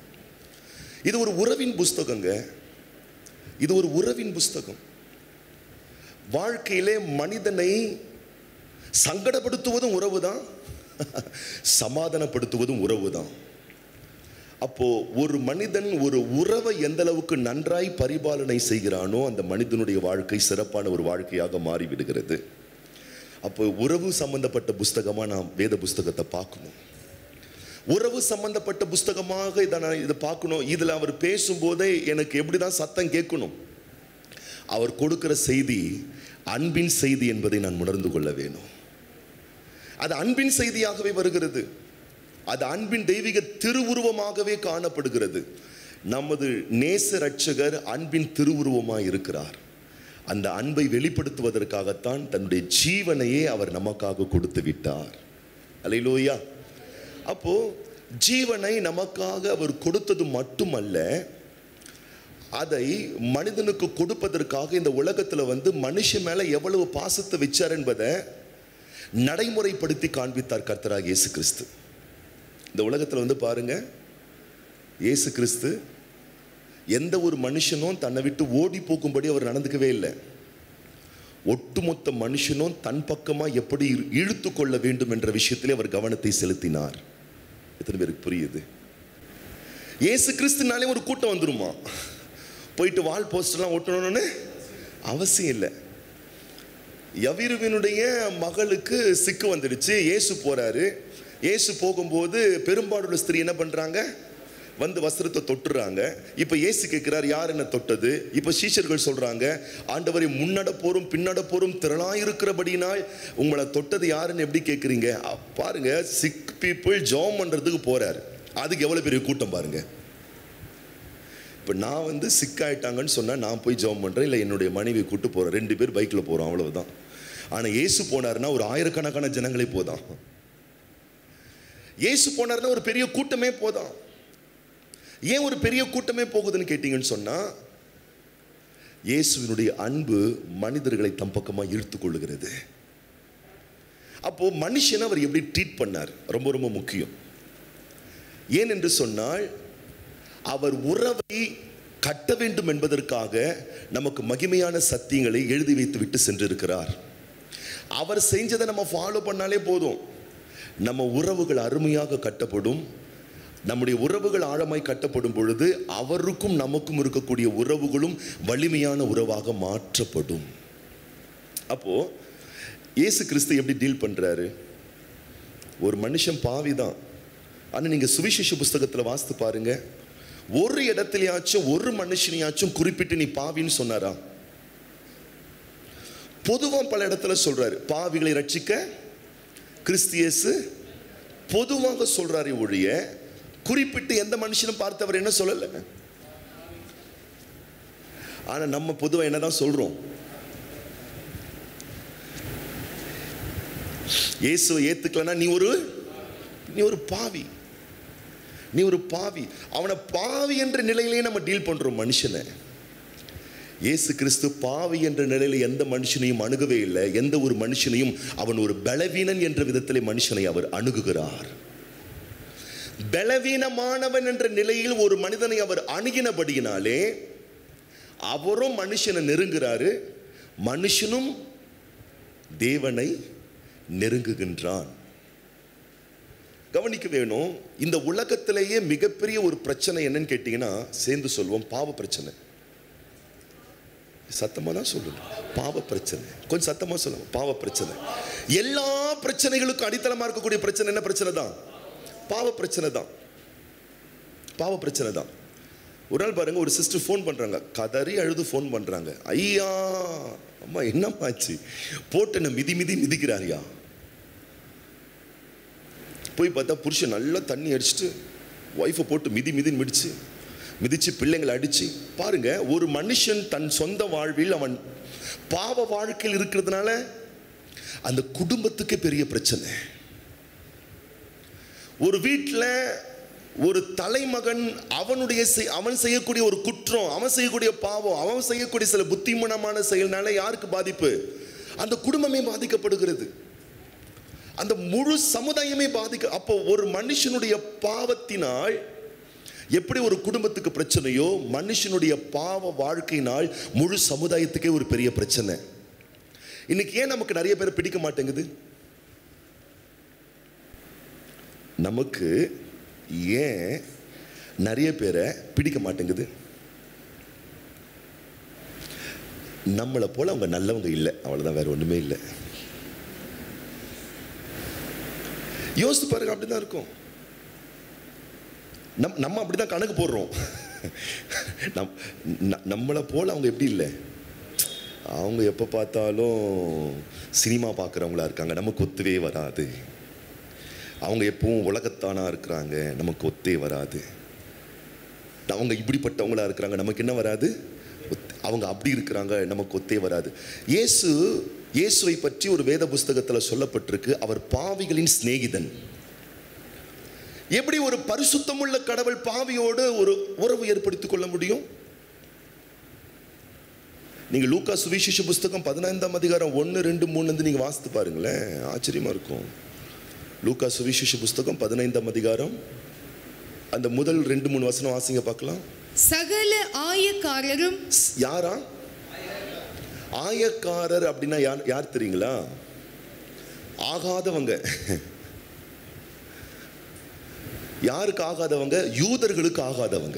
இது ஒரு உறவின் புஸ்தகங்க இது ஒரு உறவின் புஸ்தகம் வாழ்க்கையிலே மனிதனை சங்கடப்படுத்துவதும் உறவு தான் சமாதானப்படுத்துவதும் உறவு தான் அப்போ ஒரு மனிதன் ஒரு உறவை எந்த அளவுக்கு நன்றாய் பரிபாலனை செய்கிறானோ அந்த மனிதனுடைய வாழ்க்கை சிறப்பான ஒரு வாழ்க்கையாக மாறிவிடுகிறது அப்போ உறவு சம்பந்தப்பட்ட புஸ்தகமாக நாம் வேத புஸ்தகத்தை பார்க்கணும் உறவு சம்பந்தப்பட்ட புஸ்தகமாக இதை நான் இதை பார்க்கணும் இதில் அவர் பேசும்போதே எனக்கு எப்படி தான் சத்தம் கேட்கணும் அவர் கொடுக்கிற செய்தி அன்பின் செய்தி என்பதை நான் உணர்ந்து கொள்ள வேணும் அது அன்பின் செய்தியாகவே வருகிறது அது அன்பின் தெய்வீக திருவுருவமாகவே காணப்படுகிறது நமது நேச ரட்சகர் அன்பின் திருவுருவமாய் இருக்கிறார் அந்த அன்பை வெளிப்படுத்துவதற்காகத்தான் தன்னுடைய ஜீவனையே அவர் நமக்காக கொடுத்து விட்டார் அல்லையிலோயா அப்போ ஜீவனை நமக்காக அவர் கொடுத்தது மட்டுமல்ல அதை மனிதனுக்கு கொடுப்பதற்காக இந்த உலகத்தில் வந்து மனுஷன் மேலே எவ்வளவு பாசத்தை வச்சார் என்பதை நடைமுறைப்படுத்தி காண்பித்தார் கர்த்தராக இயேசு கிறிஸ்து இந்த உலகத்தில் வந்து பாருங்க இயேசு கிறிஸ்து எந்த ஒரு மனுஷனும் தன்னை விட்டு ஓடி போகும்படி அவர் நடந்துக்கவே இல்லை ஒட்டுமொத்த மனுஷனும் தன் பக்கமாக எப்படி இழுத்து கொள்ள வேண்டும் என்ற விஷயத்திலே அவர் கவனத்தை செலுத்தினார் எத்தனை பேருக்கு புரியுது இயேசு கிறிஸ்துனாலே ஒரு கூட்டம் வந்துருமா போயிட்டு வால் போஸ்டர்லாம் ஒட்டணும்னு அவசியம் இல்லை யவிருவினுடைய மகளுக்கு சிக்கு வந்துடுச்சு இயேசு போறாரு இயேசு போகும்போது பெரும்பாலுள்ள ஸ்திரீ என்ன பண்றாங்க வந்து வஸ்திரத்தை தொட்டுறாங்க இப்போ இயேசு கேட்கிறார் யார் என்ன தொட்டது இப்போ சீஷர்கள் சொல்றாங்க ஆண்டவரை முன்னட போரும் பின்னட போரும் திரளாயிருக்கிறபடினால் உங்களை தொட்டது யாருன்னு எப்படி கேட்குறீங்க பாருங்க சிக் பீப்புள் ஜாம் பண்றதுக்கு போறாரு அதுக்கு எவ்வளோ பெரிய கூட்டம் பாருங்க இப்போ நான் வந்து சிக் ஆயிட்டாங்கன்னு சொன்னால் நான் போய் ஜெபம் பண்ணுறேன் இல்லை என்னுடைய மனைவி கூட்டு போகிறேன் ரெண்டு பேர் பைக்கில் போகிறோம் அவ்வளவுதான் ஆனால் இயேசு போனாருன்னா ஒரு ஆயிரக்கணக்கான ஜனங்களே போதான் இயேசு போனாருன்னா ஒரு பெரிய கூட்டமே போதான் ஏன் ஒரு பெரிய கூட்டமே போகுதுன்னு கேட்டிங்கன்னு சொன்னால் இயேசுவினுடைய அன்பு மனிதர்களை தம் பக்கமாக ஈர்த்து கொள்ளுகிறது அப்போ மனுஷனை அவர் எப்படி ட்ரீட் பண்ணார் ரொம்ப ரொம்ப முக்கியம் ஏன் என்று சொன்னால் அவர் உறவை கட்ட வேண்டும் என்பதற்காக நமக்கு மகிமையான சத்தியங்களை எழுதி வைத்து விட்டு சென்றிருக்கிறார் அவர் செஞ்சதை நம்ம ஃபாலோ பண்ணாலே போதும் நம்ம உறவுகள் அருமையாக கட்டப்படும் நம்முடைய உறவுகள் ஆழமாய் கட்டப்படும் பொழுது அவருக்கும் நமக்கும் இருக்கக்கூடிய உறவுகளும் வலிமையான உறவாக மாற்றப்படும் அப்போ இயேசு கிறிஸ்து எப்படி டீல் பண்றாரு ஒரு மனுஷன் பாவி தான் ஆனால் நீங்கள் சுவிசேஷ புஸ்தகத்தில் வாசித்து பாருங்க ஒரு இடத்துலயாச்சும் ஒரு மனுஷனையாச்சும் குறிப்பிட்டு நீ பாவின்னு சொன்னாரா பொதுவா பல இடத்துல சொல்றாரு பாவிகளை ரட்சிக்க கிறிஸ்து இயேசு பொதுவாக சொல்றாரு ஒழிய குறிப்பிட்டு எந்த மனுஷனும் பார்த்தவர் என்ன சொல்லல ஆனா நம்ம பொதுவா என்னதான் சொல்றோம் இயேசுவை ஏத்துக்கலன்னா நீ ஒரு நீ ஒரு பாவி நீ ஒரு பாவி அவனை பாவி என்ற நிலையிலேயே நம்ம டீல் பண்றோம் மனுஷனை இயேசு கிறிஸ்து பாவி என்ற நிலையில எந்த மனுஷனையும் அணுகவே இல்லை எந்த ஒரு மனுஷனையும் அவன் ஒரு பலவீனன் என்ற விதத்திலே மனுஷனை அவர் அணுகுகிறார் பலவீனமானவன் என்ற நிலையில் ஒரு மனிதனை அவர் அணுகினபடியினாலே அவரும் மனுஷனை நெருங்குறாரு மனுஷனும் தேவனை நெருங்குகின்றான் கவனிக்க வேணும் இந்த உலகத்திலேயே மிகப்பெரிய ஒரு பிரச்சனை என்னன்னு கேட்டீங்கன்னா சேர்ந்து சொல்வோம் பாவ பிரச்சனை சத்தமா தான் சொல்லணும் பாவ பிரச்சனை கொஞ்சம் சத்தமா சொல்லுங்க பாவ பிரச்சனை எல்லா பிரச்சனைகளுக்கும் அடித்தளமா இருக்கக்கூடிய பிரச்சனை என்ன பிரச்சனை தான் பாவ பிரச்சனை தான் பாவ பிரச்சனை தான் ஒரு நாள் பாருங்க ஒரு சிஸ்டர் ஃபோன் பண்றாங்க கதறி அழுது ஃபோன் பண்றாங்க ஐயா அம்மா என்னம்மாச்சு போட்டு என்ன மிதி மிதி மிதிக்கிறாரியா போய் பார்த்தா புருஷன் நல்லா தண்ணி அடிச்சுட்டு ஒய்ஃபை போட்டு மிதி மிதின்னு மிதிச்சு மிதிச்சு பிள்ளைங்களை அடிச்சு பாருங்க ஒரு மனுஷன் தன் சொந்த வாழ்வில் அவன் பாவ வாழ்க்கையில் இருக்கிறதுனால அந்த குடும்பத்துக்கு பெரிய பிரச்சனை ஒரு வீட்டில் ஒரு தலைமகன் அவனுடைய செய்- அவன் செய்யக்கூடிய ஒரு குற்றம் அவன் செய்யக்கூடிய பாவம் அவன் செய்யக்கூடிய சில புத்திமனமான செயல்னால யாருக்கு பாதிப்பு அந்த குடும்பமே பாதிக்கப்படுகிறது அந்த முழு சமுதாயமே பாதிக்க அப்போ ஒரு மனுஷனுடைய பாவத்தினால் எப்படி ஒரு குடும்பத்துக்கு பிரச்சனையோ மனுஷனுடைய பாவ வாழ்க்கையினால் முழு சமுதாயத்துக்கே ஒரு பெரிய பிரச்சனை இன்னைக்கு ஏன் நமக்கு நிறைய பேர் பிடிக்க மாட்டேங்குது நமக்கு ஏன் நிறைய பேரை பிடிக்க மாட்டேங்குது நம்மளை போல அவங்க நல்லவங்க இல்லை அவ்வளவுதான் வேற ஒண்ணுமே இல்லை யோசித்து பாருங்க அப்படிதான் இருக்கும் நம் நம்ம அப்படிதான் கணக்கு போடுறோம் நம் ந- நம்மளை போல அவங்க எப்படி இல்லை அவங்க எப்போ பார்த்தாலும் சினிமா பார்க்குறவங்களா இருக்காங்க நமக்கு ஒத்துவே வராது அவங்க எப்பவும் உலகத்தானா இருக்கிறாங்க நமக்கு ஒத்தே வராது அவங்க இப்படிப்பட்டவங்களா இருக்கிறாங்க நமக்கு என்ன வராது ஒத்- அவங்க அப்படி இருக்கிறாங்க நமக்கு ஒத்தே வராது இயேசு இயேசுவை பற்றி ஒரு வேத புஸ்தகத்தில் சொல்லப்பட்டிருக்கு அவர் பாவிகளின் சிநேகிதன் எப்படி ஒரு பரிசுத்தமுள்ள கடவுள் பாவியோடு ஒரு உறவு ஏற்படுத்திக் கொள்ள முடியும் நீங்க லூக்கா சுவிசேஷ புஸ்தகம் பதினைந்தாம் அதிகாரம் ஒன்று ரெண்டு மூணு வந்து நீங்க வாசித்து பாருங்களேன் ஆச்சரியமா இருக்கும் லூக்கா சுவிசேஷ புஸ்தகம் பதினைந்தாம் அதிகாரம் அந்த முதல் ரெண்டு மூணு வசனம் வாசிங்க பார்க்கலாம் சகல ஆயக்காரரும் ஸ்- யாரா ஆயக்காரர் அப்படின்னா யார் யார் தெரியுங்களா ஆகாதவங்க யாருக்கு ஆகாதவங்க யூதர்களுக்கு ஆகாதவங்க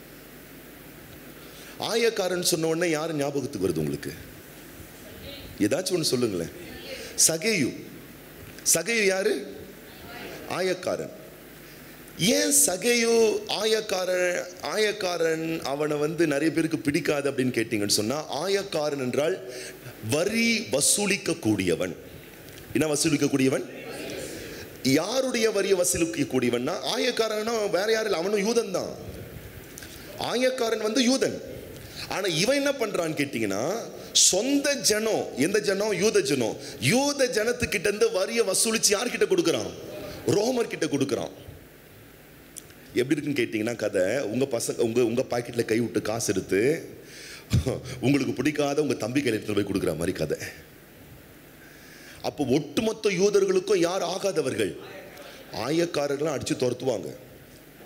ஆயக்காரன் சொன்ன உடனே யார் ஞாபகத்துக்கு வருது உங்களுக்கு ஏதாச்சும் ஒன்று சொல்லுங்களேன் சகேயு சகேயு யாரு ஆயக்காரன் ஏன் சகையு ஆயக்காரன் ஆயக்காரன் அவனை வந்து நிறைய பேருக்கு பிடிக்காது அப்படின்னு கேட்டீங்கன்னு சொன்னா ஆயக்காரன் என்றால் வரி வசூலிக்க கூடியவன் என்ன வசூலிக்க கூடியவன் யாருடைய வரியை வசூலிக்க கூடியவன்னா ஆயக்காரனா வேற யாரும் இல்லை அவனும் யூதன் தான் ஆயக்காரன் வந்து யூதன் ஆனா இவன் என்ன பண்றான்னு கேட்டீங்கன்னா சொந்த ஜனம் எந்த ஜனம் யூத ஜனம் யூத ஜனத்துக்கிட்ட இருந்து வரியை வசூலிச்சு யார்கிட்ட கொடுக்குறான் ரோமர் கிட்ட கொடுக்குறான் எப்படி இருக்குன்னு கேட்டிங்கன்னா கதை உங்கள் பசங்க உங்கள் உங்கள் பாக்கெட்டில் கை விட்டு காசு எடுத்து உங்களுக்கு பிடிக்காத உங்கள் தம்பி கையில் எடுத்துட்டு போய் கொடுக்குற மாதிரி கதை அப்போ ஒட்டுமொத்த யூதர்களுக்கும் யார் ஆகாதவர்கள் ஆயக்காரர்களும் அடித்து துரத்துவாங்க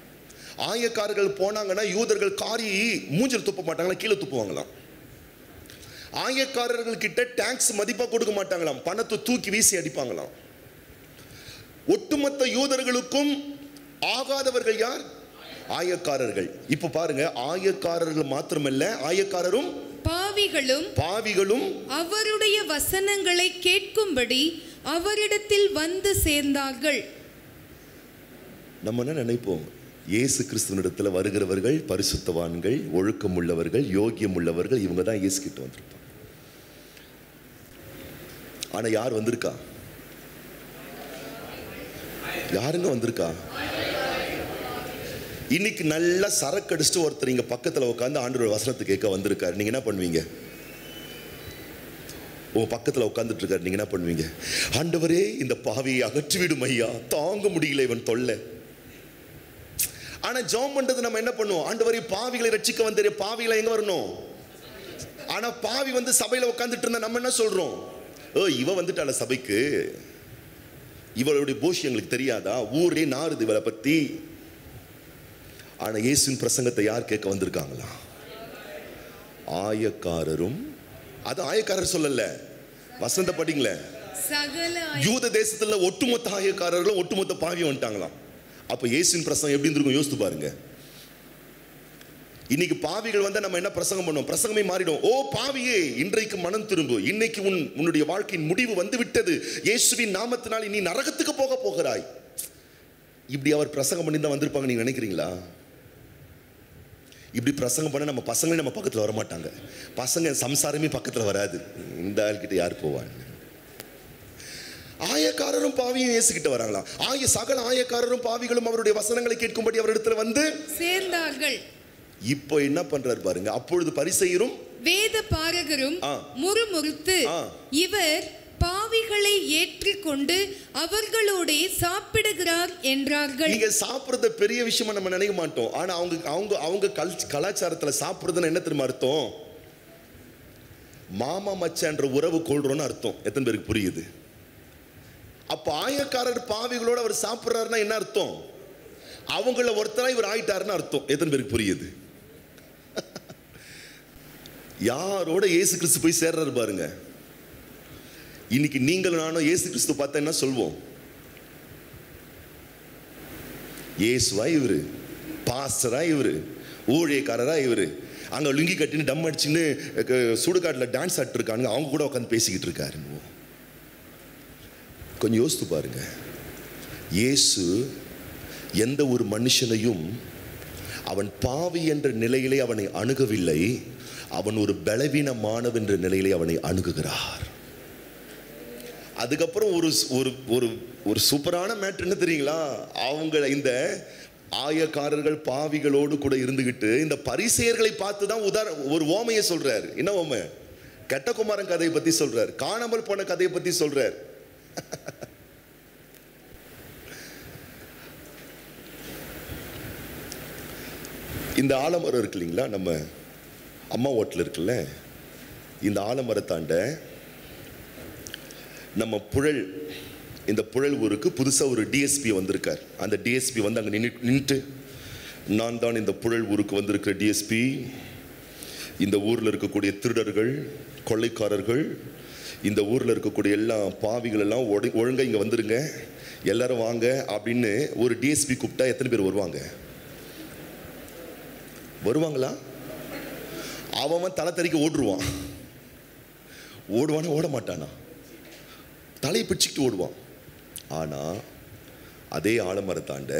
ஆயக்காரர்கள் போனாங்கன்னா யூதர்கள் காரி மூஞ்சில் துப்ப மாட்டாங்களா கீழே துப்புவாங்களாம் ஆயக்காரர்கள் கிட்ட டாக்ஸ் மதிப்பா கொடுக்க மாட்டாங்களாம் பணத்தை தூக்கி வீசி அடிப்பாங்களாம் ஒட்டுமொத்த யூதர்களுக்கும் ஆகாதவர்கள் யார் ஆயக்காரர்கள் இப்ப பாருங்க ஆயக்காரர்கள் மாத்திரமல்ல ஆயக்காரரும் பாவிகளும் பாவிகளும் அவருடைய வசனங்களை கேட்கும்படி அவரிடத்தில் வந்து சேர்ந்தார்கள் நம்ம என்ன நினைப்போம் இயேசு கிறிஸ்துவனிடத்தில் வருகிறவர்கள் பரிசுத்தவான்கள் ஒழுக்கம் உள்ளவர்கள் யோகியம் உள்ளவர்கள் இவங்க தான் இயேசு கிட்ட வந்திருப்பாங்க ஆனா யார் வந்திருக்கா யாருங்க வந்திருக்கா இன்னைக்கு நல்லா சரக்கு அடிச்சுட்டு ஒருத்தர் இங்க பக்கத்துல உட்காந்து ஆண்டோட வசனத்தை கேட்க வந்திருக்காரு நீங்க என்ன பண்ணுவீங்க உங்க பக்கத்துல உட்காந்துட்டு இருக்காரு நீங்க என்ன பண்ணுவீங்க ஆண்டவரே இந்த பாவியை அகற்றிவிடும் ஐயா தாங்க முடியல இவன் தொல்லை ஆனா ஜெபம் பண்றது நம்ம என்ன பண்ணுவோம் ஆண்டவரே பாவிகளை ரட்சிக்க வந்தே பாவிகளை எங்க வரணும் ஆனா பாவி வந்து சபையில உட்காந்துட்டு இருந்தா நம்ம என்ன சொல்றோம் ஓ இவ வந்துட்டால சபைக்கு இவளுடைய போஷி எங்களுக்கு தெரியாதா ஊரே நாறுது இவளை பத்தி ஆனா இயேசுவின் பிரசங்கத்தை யார் கேட்க வந்திருக்காங்களா ஆயக்காரரும் அது ஆயக்காரர் சொல்லல வசந்த படிங்களேன் சகல யூத தேசத்துல ஒட்டுமொத்த ஆயக்காரர்களும் ஒட்டுமொத்த பாவி வந்துட்டாங்களாம் அப்ப இயேசுவின் பிரசங்கம் எப்படி இருந்திருக்கும் யோசித்து பாருங்க இன்னைக்கு பாவிகள் வந்து நம்ம என்ன பிரசங்கம் பண்ணுவோம் பிரசங்கமே மாறிடும் ஓ பாவியே இன்றைக்கு மனம் திரும்பு இன்னைக்கு உன் உன்னுடைய வாழ்க்கையின் முடிவு வந்து விட்டது இயேசுவின் நாமத்தினால் நீ நரகத்துக்கு போக போகிறாய் இப்படி அவர் பிரசங்கம் பண்ணி தான் வந்திருப்பாங்க நீங்க நினைக்கிறீங்களா இப்படி பிரசங்கம் பண்ண நம்ம பசங்களே நம்ம பக்கத்துல வர மாட்டாங்க பசங்க சம்சாரமே பக்கத்துல வராது இந்த ஆள்கிட்ட யார் போவாங்க ஆயக்காரரும் பாவியும் இயேசுகிட்ட வராங்களாம் ஆய சகல ஆயக்காரரும் பாவிகளும் அவருடைய வசனங்களை கேட்கும்படி அவரிடத்துல வந்து சேர்ந்தார்கள் இப்போ என்ன பண்றாரு பாருங்க அப்பொழுது பரிசெயரும் வேத பாரகரும் ஆ. முறுமுறுத்து ஆ. இவர் பாவிகளை ஏற்றிக்கொண்டு அவர்களோடே சாப்பிடுகிறார் என்றார்கள் நீங்க சாப்பிடுறத பெரிய விஷயமா நம்ம நினைக்க மாட்டோம் ஆனா அவங்க அவங்க அவங்க கல் கலாச்சாரத்துல சாப்பிடுறதுன்னு என்ன தெரியுமா அர்த்தம் மாமா மச்சான்ற உறவு கொள்றோம்னு அர்த்தம் எத்தனை பேருக்கு புரியுது அப்ப ஆயக்காரர் பாவிகளோட அவர் சாப்பிடுறாருன்னா என்ன அர்த்தம் அவங்கள ஒருத்தரா இவர் ஆயிட்டாருன்னு அர்த்தம் எத்தனை பேருக்கு புரியுது யாரோட இயேசு கிறிஸ்து போய் சேர்றாரு பாருங்க இன்னைக்கு நீங்கள் நானும் இயேசு கிறிஸ்து பார்த்தா என்ன சொல்வோம் இயேசுவா இவரு பாஸ்டரா இவரு ஊழியக்காரரா இவரு அங்க லுங்கி கட்டின்னு டம் அடிச்சுன்னு க- சுடுகாட்டில் டான்ஸ் ஆடிட்டு இருக்கானுங்க அவங்க கூட உட்காந்து பேசிக்கிட்டு இருக்காரு கொஞ்சம் யோசித்து பாருங்க இயேசு எந்த ஒரு மனுஷனையும் அவன் பாவி என்ற நிலையிலே அவனை அணுகவில்லை அவன் ஒரு பலவீனமானவன் என்ற நிலையிலே அவனை அணுகுகிறார் அதுக்கப்புறம் ஒரு ஒரு ஒரு ஒரு சூப்பரான மேட்ரு என்ன தெரியுங்களா அவங்க இந்த ஆயக்காரர்கள் பாவிகளோடு கூட இருந்துகிட்டு இந்த பரிசெயர்களை பார்த்து தான் உதார ஒரு ஓமையை சொல்றாரு என்ன ஓமை கெட்டகுமாரன் கதையை பத்தி சொல்றாரு காணாமல் போன கதையை பத்தி சொல்றார் இந்த ஆலமரம் இருக்கு இல்லைங்களா நம்ம அம்மா ஓட்டில் இருக்குல்ல இந்த ஆலமரத்தாண்ட நம்ம புழல் இந்த புழல் ஊருக்கு புதுசாக ஒரு டிஎஸ்பி வந்திருக்கார் அந்த டிஎஸ்பி வந்து அங்கே நின்று நின்றுட்டு நான் தான் இந்த புழல் ஊருக்கு வந்திருக்கிற டிஎஸ்பி இந்த ஊரில் இருக்கக்கூடிய திருடர்கள் கொள்ளைக்காரர்கள் இந்த ஊரில் இருக்கக்கூடிய எல்லா பாவிகள் எல்லாம் ஒடு- ஒழுங்கா இங்கே வந்துருங்க எல்லாரும் வாங்க அப்படின்னு ஒரு டிஎஸ்பி கூப்பிட்டா எத்தனை பேர் வருவாங்க வருவாங்களா அவன் அவன் தலை தெறிக்க ஓடுருவான் ஓடுவானா ஓட மாட்டானா தலையை பிடிச்சிக்கிட்டு ஓடுவான் ஆனா அதே ஆலமரத்தாண்ட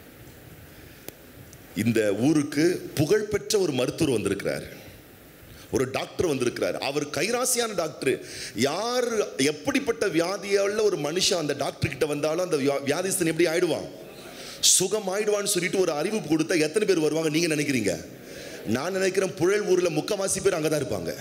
இந்த ஊருக்கு புகழ்பெற்ற ஒரு மருத்துவர் வந்திருக்கிறார் ஒரு டாக்டர் வந்திருக்கிறார் அவர் கைராசியான டாக்டர் யார் எப்படிப்பட்ட வியாதியுள்ள ஒரு மனுஷன் அந்த டாக்டர் கிட்ட வந்தாலும் அந்த வியா- வியாதிஸ்தன் எப்படி ஆயிடுவான் சுகம் ஆயிடுவான்னு சொல்லிட்டு ஒரு அறிவிப்பு கொடுத்தா எத்தனை பேர் வருவாங்க நீங்க நினைக்கிறீங்க நான் நினைக்கிறேன் புழல் ஊர்ல முக்கவாசி பேர் அங்கதான் இருப்பாங்க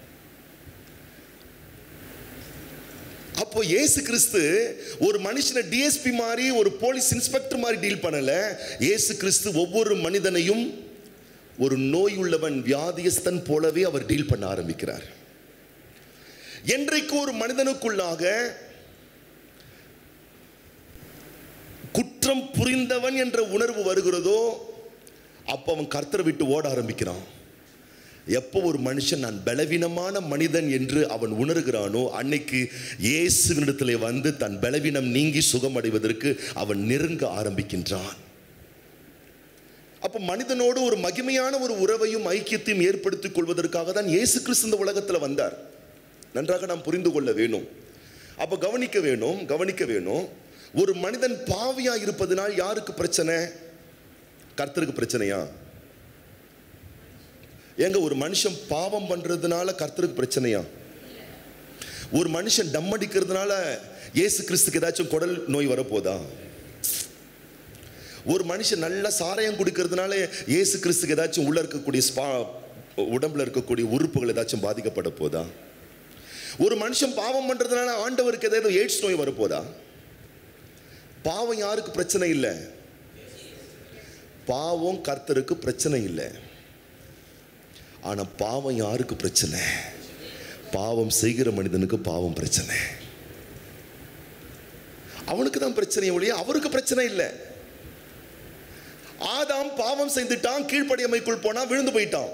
அப்போ இயேசு கிறிஸ்து ஒரு மனுஷனை டிஎஸ்பி மாதிரி ஒரு போலீஸ் இன்ஸ்பெக்டர் மாதிரி டீல் பண்ணல இயேசு கிறிஸ்து ஒவ்வொரு மனிதனையும் ஒரு நோய் உள்ளவன் வியாதியஸ்தன் போலவே அவர் டீல் பண்ண ஆரம்பிக்கிறார் என்றைக்கு ஒரு மனிதனுக்குள்ளாக குற்றம் புரிந்தவன் என்ற உணர்வு வருகிறதோ அப்போ அவன் கர்த்தரை விட்டு ஓட ஆரம்பிக்கிறான் எப்போ ஒரு மனுஷன் நான் பலவீனமான மனிதன் என்று அவன் உணர்கிறானோ அன்னைக்கு இயேசுவினிடத்திலே வந்து தன் பலவீனம் நீங்கி சுகமடைவதற்கு அவன் நெருங்க ஆரம்பிக்கின்றான் அப்போ மனிதனோடு ஒரு மகிமையான ஒரு உறவையும் ஐக்கியத்தையும் ஏற்படுத்திக் கொள்வதற்காக தான் இயேசு கிறிஸ்து இந்த உலகத்தில் வந்தார் நன்றாக நாம் புரிந்து கொள்ள வேணும் அப்போ கவனிக்க வேணும் கவனிக்க வேணும் ஒரு மனிதன் பாவியா இருப்பதனால் யாருக்கு பிரச்சனை கர்த்தருக்கு பிரச்சனையா ஏங்க ஒரு மனுஷன் பாவம் பண்றதுனால கர்த்தருக்கு பிரச்சனையா ஒரு மனுஷன் டம் அடிக்கிறதுனால இயேசு கிறிஸ்துக்கு ஏதாச்சும் குடல் நோய் வரப்போதா ஒரு மனுஷன் நல்லா சாராயம் குடிக்கிறதுனால இயேசு கிறிஸ்துக்கு ஏதாச்சும் உள்ள இருக்கக்கூடிய ஸ்பா உடம்புல இருக்கக்கூடிய உறுப்புகள் ஏதாச்சும் பாதிக்கப்பட போதா ஒரு மனுஷன் பாவம் பண்றதுனால ஆண்டவருக்கு ஏதாவது எய்ட்ஸ் நோய் வரப்போதா பாவம் யாருக்கு பிரச்சனை இல்லை பாவம் கர்த்தருக்கு பிரச்சனை இல்லை ஆனா பாவம் யாருக்கு பிரச்சனை பாவம் செய்கிற மனிதனுக்கு பாவம் பிரச்சனை அவனுக்கு தான் பிரச்சனை ஒழிய அவருக்கு பிரச்சனை இல்லை ஆதாம் பாவம் செய்துட்டான் கீழ்ப்படியமைக்குள் போனா விழுந்து போயிட்டான்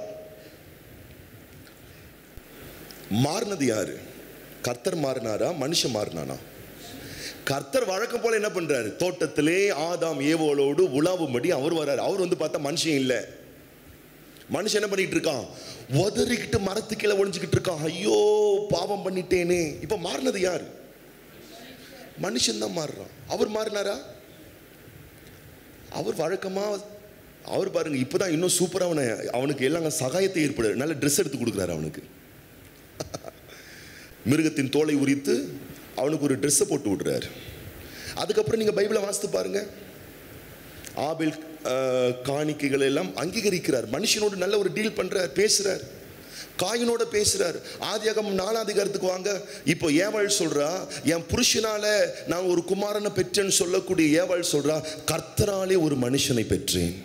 மாறினது யாரு கர்த்தர் மாறினாரா மனுஷன் மாறினானா கர்த்தர் வழக்கம் போல என்ன பண்றாரு தோட்டத்திலே ஆதாம் ஏவோலோடு உலாவும்படி அவர் வர்றாரு அவர் வந்து பார்த்தா மனுஷன் இல்லை மனுஷன் என்ன பண்ணிட்டு இருக்கான் உதறிக்கிட்டு மரத்து கீழே ஒளிஞ்சுக்கிட்டு இருக்கான் ஐயோ பாவம் பண்ணிட்டேனே இப்ப மாறினது யாரு மனுஷன் தான் மாறுறான் அவர் மாறினாரா அவர் வழக்கமா அவர் பாருங்க இப்பதான் இன்னும் சூப்பரா அவனை அவனுக்கு எல்லாம் சகாயத்தை ஏற்படு நல்ல ட்ரெஸ் எடுத்து கொடுக்குறாரு அவனுக்கு மிருகத்தின் தோலை உரித்து அவனுக்கு ஒரு ட்ரெஸ்ஸை போட்டு விடுறாரு அதுக்கப்புறம் நீங்கள் பைபிளை வாசித்து பாருங்க ஆபில் அஹ், காணிக்கைகள் எல்லாம் அங்கீகரிக்கிறார் மனுஷனோடு நல்ல ஒரு டீல் பண்றார் பேசுறார் காயினோட பேசுறார் ஆதியாகம் நாலாம் அதிகாரத்துக்கு வாங்க இப்போ ஏவாள் சொல்றா என் புருஷனால நான் ஒரு குமாரனை பெற்றேன்னு சொல்லக்கூடிய ஏவாள் சொல்றா கர்த்தராலே ஒரு மனுஷனை பெற்றேன்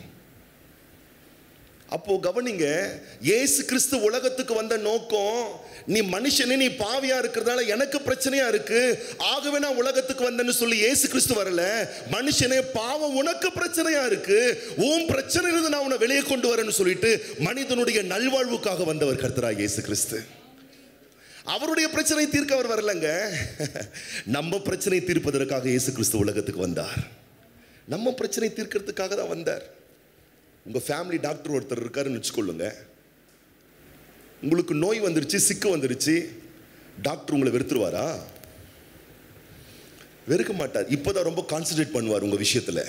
அப்போ கவனிங்க இயேசு கிறிஸ்து உலகத்துக்கு வந்த நோக்கம் நீ மனுஷனே நீ பாவியா இருக்கிறதால எனக்கு பிரச்சனையா இருக்கு ஆகவே நான் உலகத்துக்கு வந்தேன்னு சொல்லி இயேசு கிறிஸ்து வரல மனுஷனே பாவம் உனக்கு பிரச்சனையா இருக்கு உன் பிரச்சனையிலிருந்து நான் உன்னை வெளியே கொண்டு வரேன்னு சொல்லிட்டு மனிதனுடைய நல்வாழ்வுக்காக வந்தவர் கர்த்தரா இயேசு கிறிஸ்து அவருடைய பிரச்சனை தீர்க்க அவர் வரலங்க நம்ம பிரச்சனை தீர்ப்பதற்காக இயேசு கிறிஸ்து உலகத்துக்கு வந்தார் நம்ம பிரச்சனை தீர்க்கிறதுக்காக தான் வந்தார் உங்கள் ஃபேமிலி டாக்டர் ஒருத்தர் இருக்காருன்னு வச்சுக்கொள்ளுங்க உங்களுக்கு நோய் வந்துருச்சு சிக்கு வந்துருச்சு டாக்டர் உங்களை வெறுத்துருவாரா வெறுக்க மாட்டார் இப்போதான் ரொம்ப கான்சன்ட்ரேட் பண்ணுவார் உங்கள் விஷயத்தில்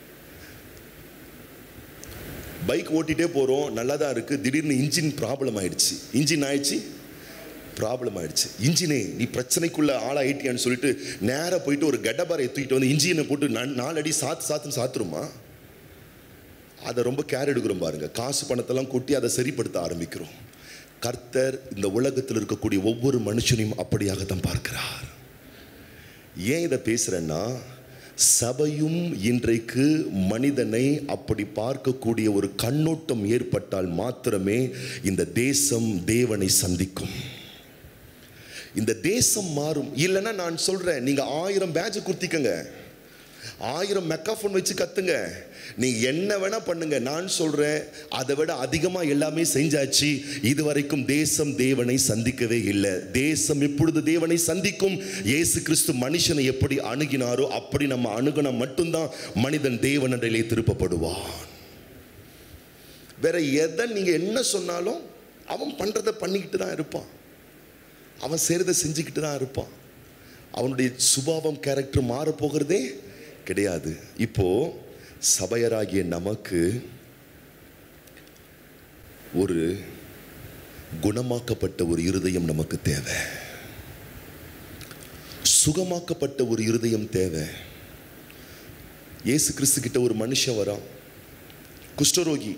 பைக் ஓட்டிகிட்டே போகிறோம் நல்லா தான் இருக்குது திடீர்னு இன்ஜின் ப்ராப்ளம் ஆயிடுச்சு இன்ஜின் ஆயிடுச்சு ப்ராப்ளம் ஆயிடுச்சு இன்ஜினே நீ பிரச்சனைக்குள்ள ஆளாயிட்டியான்னு சொல்லிட்டு நேராக போயிட்டு ஒரு கெட்டபாரை தூக்கிட்டு வந்து இன்ஜினை போட்டு நா- நாலு அடி சாத்து சாத்துன்னு சாத்துருமா அதை ரொம்ப கேர் எடுக்கிறோம் பாருங்க காசு பணத்தெல்லாம் கொட்டி அதை சரிப்படுத்த ஆரம்பிக்கிறோம் கர்த்தர் இந்த உலகத்தில் இருக்கக்கூடிய ஒவ்வொரு மனுஷனையும் அப்படியாகத்தான் பார்க்கிறார் ஏன் இதை பேசுறேன்னா சபையும் இன்றைக்கு மனிதனை அப்படி பார்க்கக்கூடிய ஒரு கண்ணோட்டம் ஏற்பட்டால் மாத்திரமே இந்த தேசம் தேவனை சந்திக்கும் இந்த தேசம் மாறும் இல்லைன்னா நான் சொல்றேன் நீங்க ஆயிரம் பேட்ச் குத்திக்கங்க ஆயிரம் மெக்காஃபோன் வச்சு கத்துங்க நீங்க என்ன வேணா பண்ணுங்க நான் சொல்றேன் அதை விட அதிகமா எல்லாமே செஞ்சாச்சு இதுவரைக்கும் தேசம் தேவனை சந்திக்கவே இல்லை தேசம் எப்பொழுது தேவனை சந்திக்கும் இயேசு கிறிஸ்து மனுஷனை எப்படி அணுகினாரோ அப்படி நம்ம அணுகினா மட்டும்தான் மனிதன் தேவனிடையிலே திருப்பப்படுவான் வேற எதை நீங்க என்ன சொன்னாலும் அவன் பண்றதை பண்ணிக்கிட்டு தான் இருப்பான் அவன் செய்கிறத செஞ்சுக்கிட்டு தான் இருப்பான் அவனுடைய சுபாவம் கேரக்டர் மாறப்போகிறதே கிடையாது இப்போ சபையராகிய நமக்கு ஒரு குணமாக்கப்பட்ட ஒரு இருதயம் நமக்கு தேவை சுகமாக்கப்பட்ட ஒரு இருதயம் தேவை இயேசு கிறிஸ்து கிட்ட ஒரு மனுஷன் வரான் குஷ்டரோகி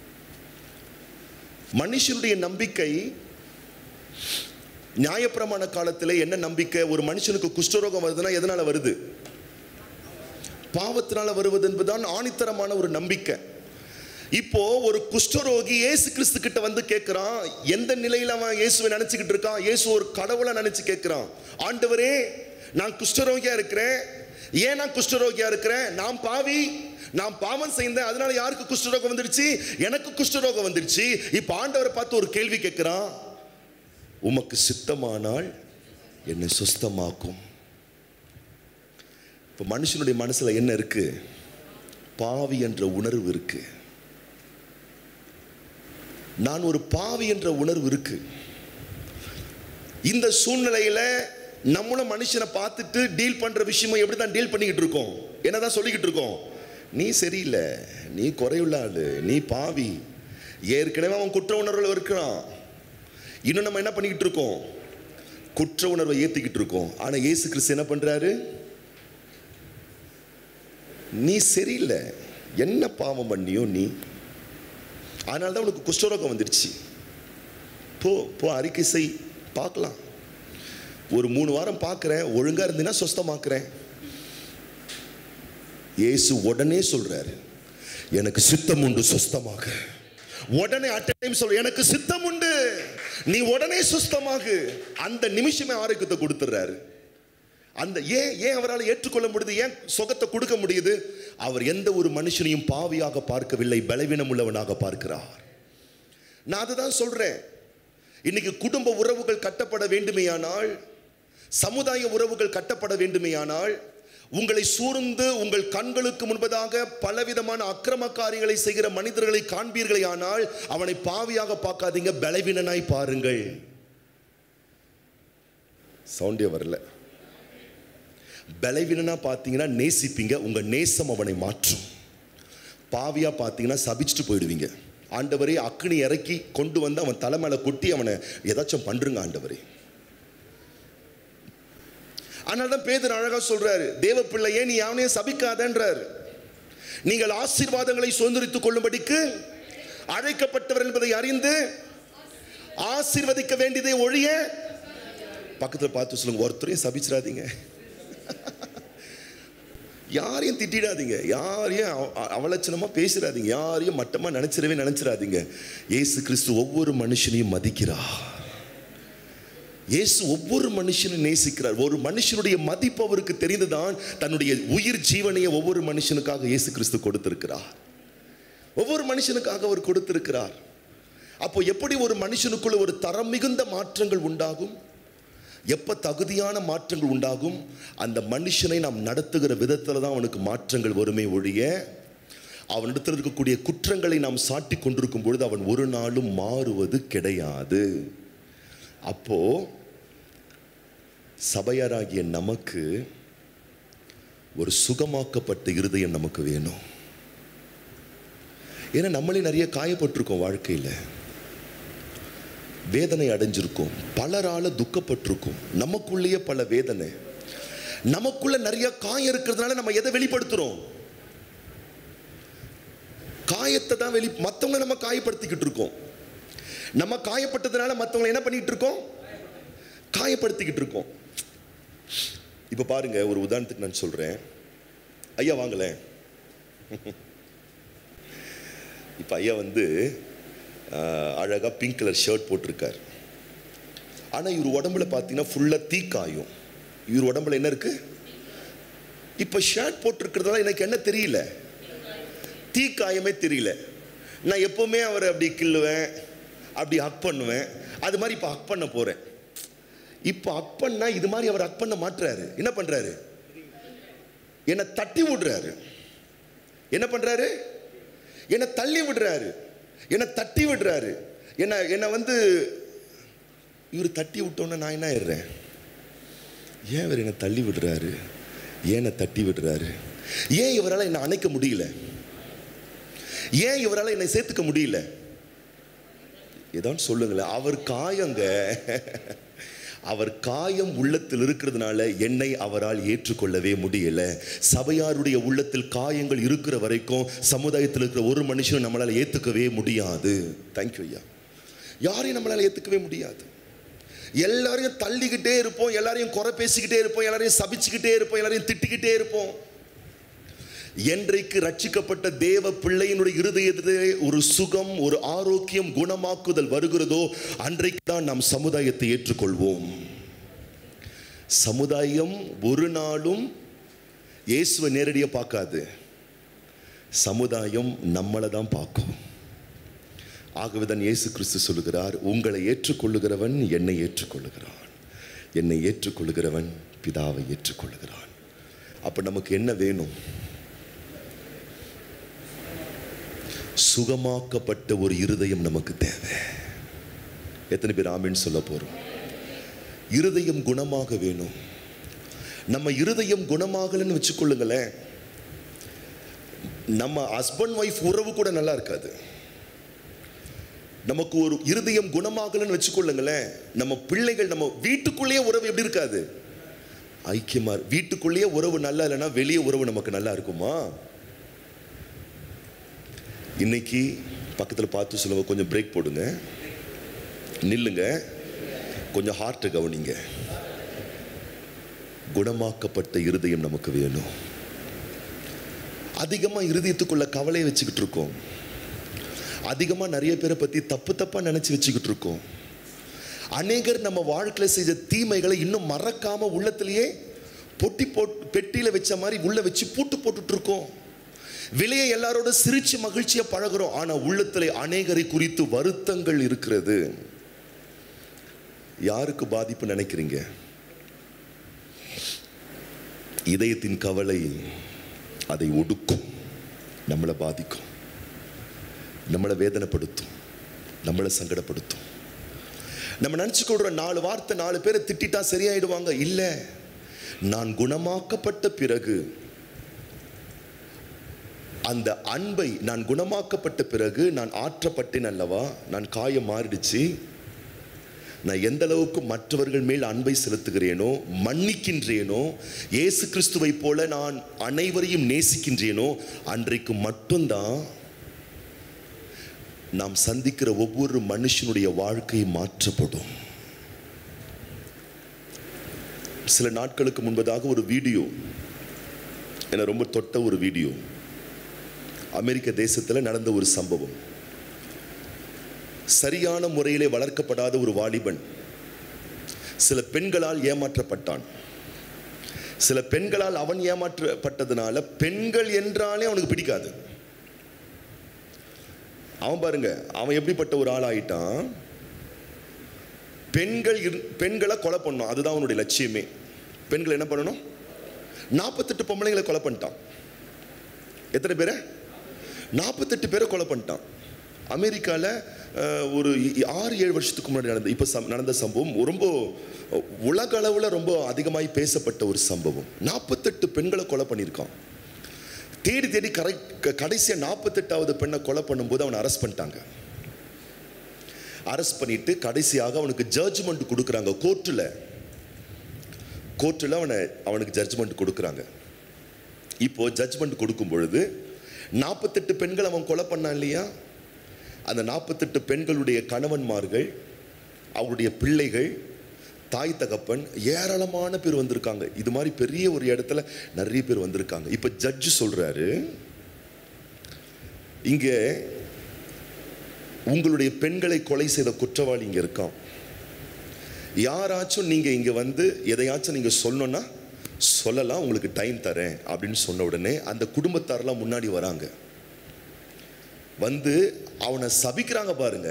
மனுஷனுடைய நம்பிக்கை நியாயப்பிரமாண காலத்தில் என்ன நம்பிக்கை ஒரு மனுஷனுக்கு குஷ்டரோகம் வருதுன்னா எதனால வருது பாவத்தினால வருவது என்பதுதான் ஆணித்தரமான ஒரு நம்பிக்கை இப்போ ஒரு குஷ்டரோகி இயேசு கிறிஸ்து கிட்ட வந்து கேட்கிறான் எந்த நிலையில அவன் இயேசுவை நினைச்சுக்கிட்டு இருக்கான் இயேசு ஒரு கடவுளை நினைச்சு கேட்கிறான் ஆண்டவரே நான் குஷ்டரோகியா இருக்கிறேன் ஏன் நான் குஷ்டரோகியா இருக்கிறேன் நான் பாவி நான் பாவம் செய்தேன் அதனால யாருக்கு குஷ்டரோகம் வந்துடுச்சு எனக்கு குஷ்டரோகம் வந்துடுச்சு இப்ப ஆண்டவரை பார்த்து ஒரு கேள்வி கேட்கிறான் உமக்கு சித்தமானால் என்னை சுஸ்தமாக்கும் இப்ப மனுஷனுடைய மனசுல என்ன இருக்கு பாவி என்ற உணர்வு இருக்கு நான் ஒரு பாவி என்ற உணர்வு இருக்கு இந்த சூழ்நிலையில நம்மளும் மனுஷனை பார்த்துட்டு டீல் பண்ற விஷயமும் எப்படி தான் டீல் பண்ணிக்கிட்டு இருக்கோம் என்னதான் சொல்லிக்கிட்டு இருக்கோம் நீ சரியில்லை நீ குறையுள்ள ஆளு நீ பாவி ஏற்கனவே அவன் குற்ற உணர்வுல இருக்கிறான் இன்னும் நம்ம என்ன பண்ணிக்கிட்டு இருக்கோம் குற்ற உணர்வை ஏத்திக்கிட்டு இருக்கோம் ஆனா இயேசு கிறிஸ்து என்ன பண்றாரு நீ சரியில்லை என்ன பாவம் பண்ணியோ நீ அதனால தான் உனக்கு குஷ்டரோகம் வந்துடுச்சு போ போ அறிக்கை செய் பார்க்கலாம் ஒரு மூணு வாரம் பார்க்குறேன் ஒழுங்கா இருந்தீங்கன்னா சொஸ்தமாக்குறேன் இயேசு உடனே சொல்றாரு எனக்கு சித்தம் உண்டு சுஸ்தமாக உடனே அட் டைம் சொல்ற எனக்கு சித்தம் உண்டு நீ உடனே சுஸ்தமாகு அந்த நிமிஷமே ஆரோக்கியத்தை கொடுத்துறாரு அந்த ஏன் ஏன் அவரால் ஏற்றுக்கொள்ள முடியுது ஏன் சுகத்தை கொடுக்க முடியுது அவர் எந்த ஒரு மனுஷனையும் பாவியாக பார்க்கவில்லை பலவீனம் உள்ளவனாக பார்க்கிறார் நான் அதுதான் சொல்றேன் இன்னைக்கு குடும்ப உறவுகள் கட்டப்பட வேண்டுமேயானால் சமுதாய உறவுகள் கட்டப்பட வேண்டுமேயானால் உங்களை சூழ்ந்து உங்கள் கண்களுக்கு முன்பதாக பலவிதமான அக்கிரம காரியங்களை செய்கிற மனிதர்களை காண்பீர்களே ஆனால் அவனை பாவியாக பார்க்காதீங்க பலவீனனாய் பாருங்கள் சவுண்டே வரல பலவீனனா பார்த்தீங்கன்னா நேசிப்பீங்க உங்க நேசம் அவனை மாற்றும் பாவியா பார்த்தீங்கன்னா சபிச்சுட்டு போயிடுவீங்க ஆண்டவரே அக்னி இறக்கி கொண்டு வந்து அவன் தலை மேல கொட்டி அவனை ஏதாச்சும் பண்றங்க ஆண்டவரே அதனால தான் பேதர் அழகா சொல்றாரு தேவ பிள்ளையே நீ அவனையும் சபிக்காதன்றார் நீங்கள் ஆசீர்வாதங்களை சுதந்திரித்துக் கொள்ளும்படிக்கு அழைக்கப்பட்டவர் என்பதை அறிந்து ஆசீர்வதிக்க வேண்டியதை ஒழிய பக்கத்துல பார்த்து சொல்லுங்க ஒருத்தரையும் சபிச்சிடாதீங்க யாரையும் திட்டிடாதீங்க யாரையும் அவ- அ- அவலட்சணமா பேசிடாதீங்க யாரையும் மட்டமா நினைச்சிடவே நினைச்சிடாதீங்க இயேசு கிறிஸ்து ஒவ்வொரு மனுஷனையும் மதிக்கிறார் இயேசு ஒவ்வொரு மனுஷனும் நேசிக்கிறார் ஒரு மனுஷனுடைய மதிப்பு அவருக்கு தெரிந்துதான் தன்னுடைய உயிர் ஜீவனையை ஒவ்வொரு மனுஷனுக்காக இயேசு கிறிஸ்து கொடுத்திருக்கிறார் ஒவ்வொரு மனுஷனுக்காக அவர் கொடுத்திருக்கிறார் அப்போ எப்படி ஒரு மனுஷனுக்குள்ள ஒரு தரம் மிகுந்த மாற்றங்கள் உண்டாகும் எப்ப தகுதியான மாற்றங்கள் உண்டாகும் அந்த மனுஷனை நாம் நடத்துகிற விதத்துல தான் அவனுக்கு மாற்றங்கள் வருமே ஒழிய அவனிடத்தில் இருக்கக்கூடிய குற்றங்களை நாம் சாட்டி கொண்டிருக்கும் பொழுது அவன் ஒரு நாளும் மாறுவது கிடையாது அப்போ சபையாராகிய நமக்கு ஒரு சுகமாக்கப்பட்ட இருதயம் நமக்கு வேணும் ஏன்னா நம்மளே நிறைய காயப்பட்டிருக்கோம் வாழ்க்கையில வேதனை அடைஞ்சிருக்கோம் பலரால துக்கப்பட்டிருக்கோம் நமக்குள்ளேயே பல வேதனை நமக்குள்ள நிறைய காயம் இருக்கிறதுனால நம்ம எதை வெளிப்படுத்துறோம் காயத்தை தான் வெளி மற்றவங்களை நம்ம காயப்படுத்திக்கிட்டு இருக்கோம் நம்ம காயப்பட்டதுனால மற்றவங்களை என்ன பண்ணிட்டு இருக்கோம் காயப்படுத்திக்கிட்டு இருக்கோம் இப்போ பாருங்க ஒரு உதாரணத்துக்கு நான் சொல்றேன் ஐயா வாங்களேன் இப்போ ஐயா வந்து ஆஹ், அழகா பிங்க் கலர் ஷர்ட் போட்டிருக்கார் ஆனால் இவர் உடம்புல பார்த்தீங்கன்னா ஃபுல்லாக தீக்காயும் இவர் உடம்புல என்ன இருக்கு இப்போ ஷர்ட் போட்டிருக்கிறதால எனக்கு என்ன தெரியல தீக்காயமே தெரியல நான் எப்பவுமே அவரை அப்படி கிள்ளுவேன் அப்படி ஹக் பண்ணுவேன் அது மாதிரி இப்போ ஹக் பண்ண போறேன் இப்போ ஹக் பண்ணா இது மாதிரி அவர் ஹக் பண்ண மாட்டுறாரு என்ன பண்றாரு என்னை தட்டி விடுறாரு என்ன பண்றாரு என்னை தள்ளி விடுறாரு என்னை தட்டி விடுறாரு என்ன என்னை வந்து இவர் தட்டி விட்டோன்னே நான் என்ன ஆயிடுறேன் ஏன் இவர் என்னை தள்ளி விடுறாரு ஏன் என்னை தட்டி விடுறாரு ஏன் இவரால் என்னை அணைக்க முடியல ஏன் இவரால் என்னை சேர்த்துக்க முடியல ஏதாவது சொல்லுங்களேன் அவர் காயங்க அவர் காயம் உள்ளத்தில் இருக்கிறதுனால என்னை அவரால் ஏற்றுக்கொள்ளவே முடியல சபையாருடைய உள்ளத்தில் காயங்கள் இருக்கிற வரைக்கும் சமுதாயத்தில் இருக்கிற ஒரு மனுஷனும் நம்மளால் ஏற்றுக்கவே முடியாது தேங்க்யூ ஐயா யாரையும் நம்மளால் ஏற்றுக்கவே முடியாது எல்லாரையும் தள்ளிக்கிட்டே இருப்போம் எல்லாரையும் குறை பேசிக்கிட்டே இருப்போம் எல்லாரையும் சபிச்சுக்கிட்டே இருப்போம் எல்லாரையும் திட்டிக்கிட்டே இருப்போம் என்றைக்கு ரட்சிக்கப்பட்ட தேவ பிள்ளையினுடைய இருதயத்திலே ஒரு சுகம் ஒரு ஆரோக்கியம் குணமாக்குதல் வருகிறதோ அன்றைக்கு தான் நாம் சமுதாயத்தை ஏற்றுக்கொள்வோம் சமுதாயம் ஒரு நாளும் இயேசுவை நேரடியாக பார்க்காது சமுதாயம் நம்மளை தான் பார்க்கும் ஆகவே தான் இயேசு கிறிஸ்து சொல்லுகிறார் உங்களை ஏற்றுக்கொள்ளுகிறவன் என்னை ஏற்றுக்கொள்ளுகிறான் என்னை ஏற்றுக்கொள்ளுகிறவன் பிதாவை ஏற்றுக்கொள்ளுகிறான் அப்ப நமக்கு என்ன வேணும் சுகமாக்கப்பட்ட ஒரு இருதயம் நமக்கு தேவை எத்தனை பேர் ஆமீன் சொல்ல போறோம் இருதயம் குணமாக வேணும் நம்ம இருதயம் குணமாகலன்னு வச்சுக்கொள்ளுங்களேன் நம்ம ஹஸ்பண்ட் ஒய்ஃப் உறவு கூட நல்லா இருக்காது நமக்கு ஒரு இருதயம் குணமாகலன்னு வச்சுக்கொள்ளுங்களேன் நம்ம பிள்ளைகள் நம்ம வீட்டுக்குள்ளேயே உறவு எப்படி இருக்காது ஐக்கியமா இரு- வீட்டுக்குள்ளேயே உறவு நல்லா இல்லைன்னா வெளியே உறவு நமக்கு நல்லா இருக்குமா இன்னைக்கு பக்கத்தில் பார்த்து சொல்லுங்க கொஞ்சம் பிரேக் போடுங்க நில்லுங்க கொஞ்சம் ஹார்ட்டை கவனிங்க குணமாக்கப்பட்ட இருதயம் நமக்கு வேணும் அதிகமாக இருதயத்துக்குள்ள கவலையை வச்சுக்கிட்டு இருக்கோம் அதிகமாக நிறைய பேரை பற்றி தப்பு தப்பாக நினச்சி வச்சுக்கிட்டு இருக்கோம் அநேகர் நம்ம வாழ்க்கையில் செய்த தீமைகளை இன்னும் மறக்காம உள்ளத்திலேயே பொட்டி போட்டு பெட்டியில் வச்ச மாதிரி உள்ள வச்சு பூட்டு போட்டுட்டு இருக்கோம் வெளியே எல்லாரோட சிரிச்சு மகிழ்ச்சியா பழகுறோம் ஆனா உள்ளத்திலே அநேகரை குறித்து வருத்தங்கள் இருக்கிறது யாருக்கு பாதிப்பு நினைக்கிறீங்க இதயத்தின் கவலை அதை ஒடுக்கும் நம்மளை பாதிக்கும் நம்மளை வேதனைப்படுத்தும் நம்மளை சங்கடப்படுத்தும் நம்ம நினச்சிக்கொள்கிற நாலு வார்த்தை நாலு பேரை திட்டிட்டா சரியாயிடுவாங்க இல்லை நான் குணமாக்கப்பட்ட பிறகு அந்த அன்பை நான் குணமாக்கப்பட்ட பிறகு நான் ஆற்றப்பட்டேன் அல்லவா நான் காயம் மாறிடுச்சு நான் எந்த அளவுக்கு மற்றவர்கள் மேல் அன்பை செலுத்துகிறேனோ மன்னிக்கின்றேனோ இயேசு கிறிஸ்துவை போல நான் அனைவரையும் நேசிக்கின்றேனோ அன்றைக்கு மட்டும்தான் நாம் சந்திக்கிற ஒவ்வொரு மனுஷனுடைய வாழ்க்கை மாற்றப்படும் சில நாட்களுக்கு முன்பதாக ஒரு வீடியோ என்னை ரொம்ப தொட்ட ஒரு வீடியோ அமெரிக்க தேசத்தில் நடந்த ஒரு சம்பவம் சரியான முறையிலே வளர்க்கப்படாத ஒரு வாலிபன் சில பெண்களால் ஏமாற்றப்பட்டான் சில பெண்களால் அவன் ஏமாற்றப்பட்டதுனால பெண்கள் என்றாலே அவனுக்கு பிடிக்காது அவன் பாருங்க அவன் எப்படிப்பட்ட ஒரு ஆள் ஆயிட்டான் பெண்கள் இரு- பெண்களை கொலை பண்ணணும் அதுதான் அவனுடைய லட்சியமே பெண்களை என்ன பண்ணணும் நாற்பத்தெட்டு பொம்பளைங்களை கொலை பண்ணிட்டான் எத்தனை பேரை நாற்பத்தெட்டு பேரை கொலை பண்ணிட்டான் அமெரிக்காவில் ஒரு இ- ஆறு ஏழு வருஷத்துக்கு முன்னாடி நடந்த இப்போ சம் நடந்த சம்பவம் ரொம்ப உலக அளவில் ரொம்ப அதிகமாய் பேசப்பட்ட ஒரு சம்பவம் நாற்பத்தெட்டு பெண்களை கொலை பண்ணியிருக்கான் தேடி தேடி கரை க- கடைசியா நாற்பத்தெட்டாவது பெண்ணை கொலை பண்ணும்போது அவனை அரெஸ்ட் பண்ணிட்டாங்க அரெஸ்ட் பண்ணிட்டு கடைசியாக அவனுக்கு ஜட்ஜ்மெண்ட் கொடுக்குறாங்க கோர்ட்டில் கோர்ட்டில் அவனை அவனுக்கு ஜட்ஜ்மெண்ட் கொடுக்குறாங்க இப்போ ஜட்ஜ்மெண்ட் கொடுக்கும் பொழுது நாற்பத்தெட்டு பெண்கள் அவன் கொலை பண்ணான் இல்லையா அந்த நாற்பத்தெட்டு பெண்களுடைய கணவன்மார்கள் அவருடைய பிள்ளைகள் தாய் தகப்பன் ஏராளமான பேர் வந்திருக்காங்க இது மாதிரி பெரிய ஒரு இடத்துல நிறைய பேர் வந்திருக்காங்க இப்போ ஜட்ஜு சொல்றாரு இங்க உங்களுடைய பெண்களை கொலை செய்த குற்றவாளி இங்க இருக்கான் யாராச்சும் நீங்க இங்க வந்து எதையாச்சும் நீங்க சொல்லணும்னா சொல்லலாம் உங்களுக்கு டைம் தரேன் அப்படின்னு சொன்ன உடனே அந்த குடும்பத்தாரெல்லாம் முன்னாடி வராங்க வந்து அவனை சபிக்கிறாங்க பாருங்க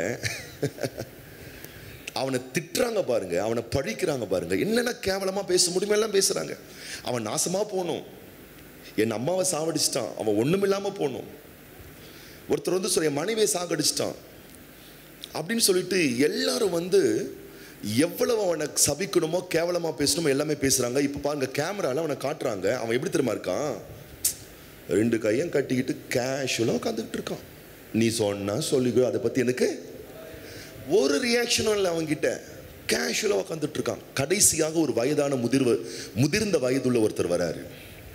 அவனை திட்டுறாங்க பாருங்க அவனை பழிக்கிறாங்க பாருங்க என்னென்ன கேவலமா பேச முடியுமோ எல்லாம் பேசுறாங்க அவன் நாசமா போகணும் என் அம்மாவை சாவடிச்சிட்டான் அவன் ஒண்ணுமில்லாம போகணும் ஒருத்தர் வந்து சொல்ல என் மனைவியை சாகடிச்சிட்டான் அப்படின்னு சொல்லிட்டு எல்லாரும் வந்து எவ்வளவு அவனை சபிக்கணுமோ கேவலமா பேசணுமோ எல்லாமே பேசுறாங்க இப்போ பாருங்க கேமரால அவனை காட்டுறாங்க அவன் எப்படி தெரியுமா இருக்கான் ரெண்டு கையும் கட்டிக்கிட்டு கேஷுவலாக உட்காந்துக்கிட்டு இருக்கான் நீ சொன்னா சொல்லிக்கோ அதை பத்தி எனக்கு ஒரு ரியாக்ஷனும் இல்லை அவன்கிட்ட கேஷுவலாக உட்காந்துட்டு இருக்கான் கடைசியாக ஒரு வயதான முதிர்வு முதிர்ந்த வயதுள்ள ஒருத்தர் வராரு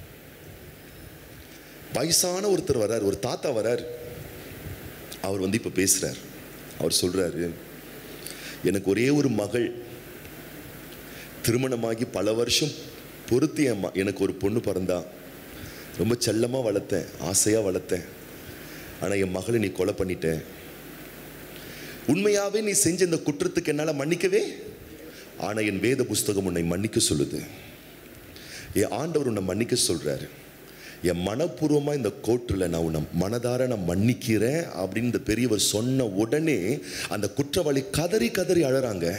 வயசான ஒருத்தர் வராரு ஒரு தாத்தா வராரு அவர் வந்து இப்போ பேசுறார் அவர் சொல்றாரு எனக்கு ஒரே ஒரு மகள் திருமணமாகி பல வருஷம் பொறுத்து என் ம- எனக்கு ஒரு பொண்ணு பிறந்தா ரொம்ப செல்லமாக வளர்த்தேன் ஆசையாக வளர்த்தேன் ஆனால் என் மகளை நீ கொலை பண்ணிட்ட உண்மையாவே நீ செஞ்ச இந்த குற்றத்துக்கு என்னால் மன்னிக்கவே ஆனால் என் வேத புஸ்தகம் உன்னை மன்னிக்க சொல்லுது என் ஆண்டவர் உன்னை மன்னிக்க சொல்றாரு என் மனப்பூர்வமா இந்த கோர்ட்டில் நான் உன்னை மனதார நான் மன்னிக்கிறேன் அப்படின்னு இந்த பெரியவர் சொன்ன உடனே அந்த குற்றவாளி கதறி கதறி அழறாங்க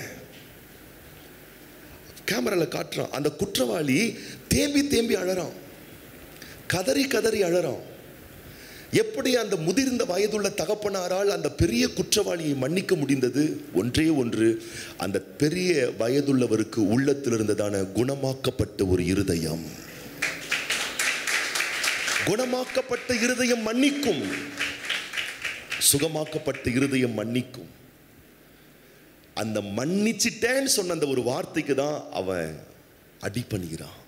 கேமரால காட்டுறான் அந்த குற்றவாளி தேம்பி தேம்பி அழறான் கதறி கதறி அழறான் எப்படி அந்த முதிர்ந்த வயதுள்ள தகப்பனாரால் அந்த பெரிய குற்றவாளியை மன்னிக்க முடிந்தது ஒன்றே ஒன்று அந்த பெரிய வயதுள்ளவருக்கு உள்ளத்தில் இருந்ததான குணமாக்கப்பட்ட ஒரு இருதயம் குணமாக்கப்பட்ட இருதயம் மன்னிக்கும் சுகமாக்கப்பட்ட இருதயம் மன்னிக்கும் அந்த மன்னிச்சிட்டேன்னு சொன்ன அந்த ஒரு வார்த்தைக்கு தான் அவன் அடி பண்ணுகிறான்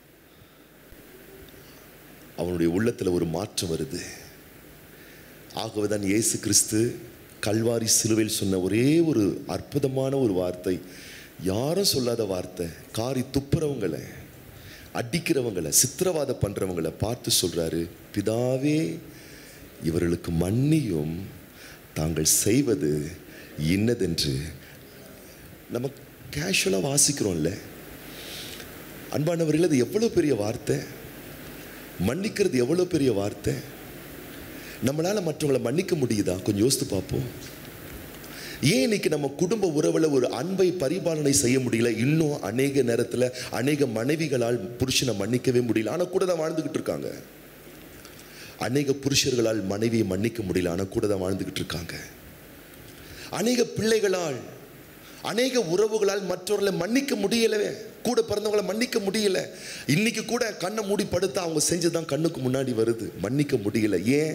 அவனுடைய உள்ளத்துல ஒரு மாற்றம் வருது ஆகவே தான் இயேசு கிறிஸ்து கல்வாரி சிலுவையில் சொன்ன ஒரே ஒரு அற்புதமான ஒரு வார்த்தை யாரும் சொல்லாத வார்த்தை காரி துப்புறவங்களை அடிக்கிறவங்களை சித்திரவாத பண்றவங்களை பார்த்து சொல்றாரு பிதாவே இவர்களுக்கு மன்னியும் தாங்கள் செய்வது இன்னதென்று நம்ம கேஷுவலாக வாசிக்கிறோம்ல அன்பானவர்கள் அது எவ்வளோ பெரிய வார்த்தை மன்னிக்கிறது எவ்வளோ பெரிய வார்த்தை நம்மளால் மற்றவங்களை மன்னிக்க முடியுதா கொஞ்சம் யோசித்து பார்ப்போம் ஏன் இன்னைக்கு நம்ம குடும்ப உறவில் ஒரு அன்பை பரிபாலனை செய்ய முடியல இன்னும் அநேக நேரத்தில் அநேக மனைவிகளால் புருஷனை மன்னிக்கவே முடியல ஆனால் கூட தான் வாழ்ந்துக்கிட்டு இருக்காங்க அநேக புருஷர்களால் மனைவியை மன்னிக்க முடியல ஆனால் கூட தான் வாழ்ந்துக்கிட்டு இருக்காங்க அநேக பிள்ளைகளால் அநேக உறவுகளால் மற்றவர்களை மன்னிக்க முடியலவே கூட பிறந்தவங்களை மன்னிக்க முடியல இன்னைக்கு கூட கண்ணை மூடி படுத்தா அவங்க செஞ்சதுதான் கண்ணுக்கு முன்னாடி வருது மன்னிக்க முடியல ஏன்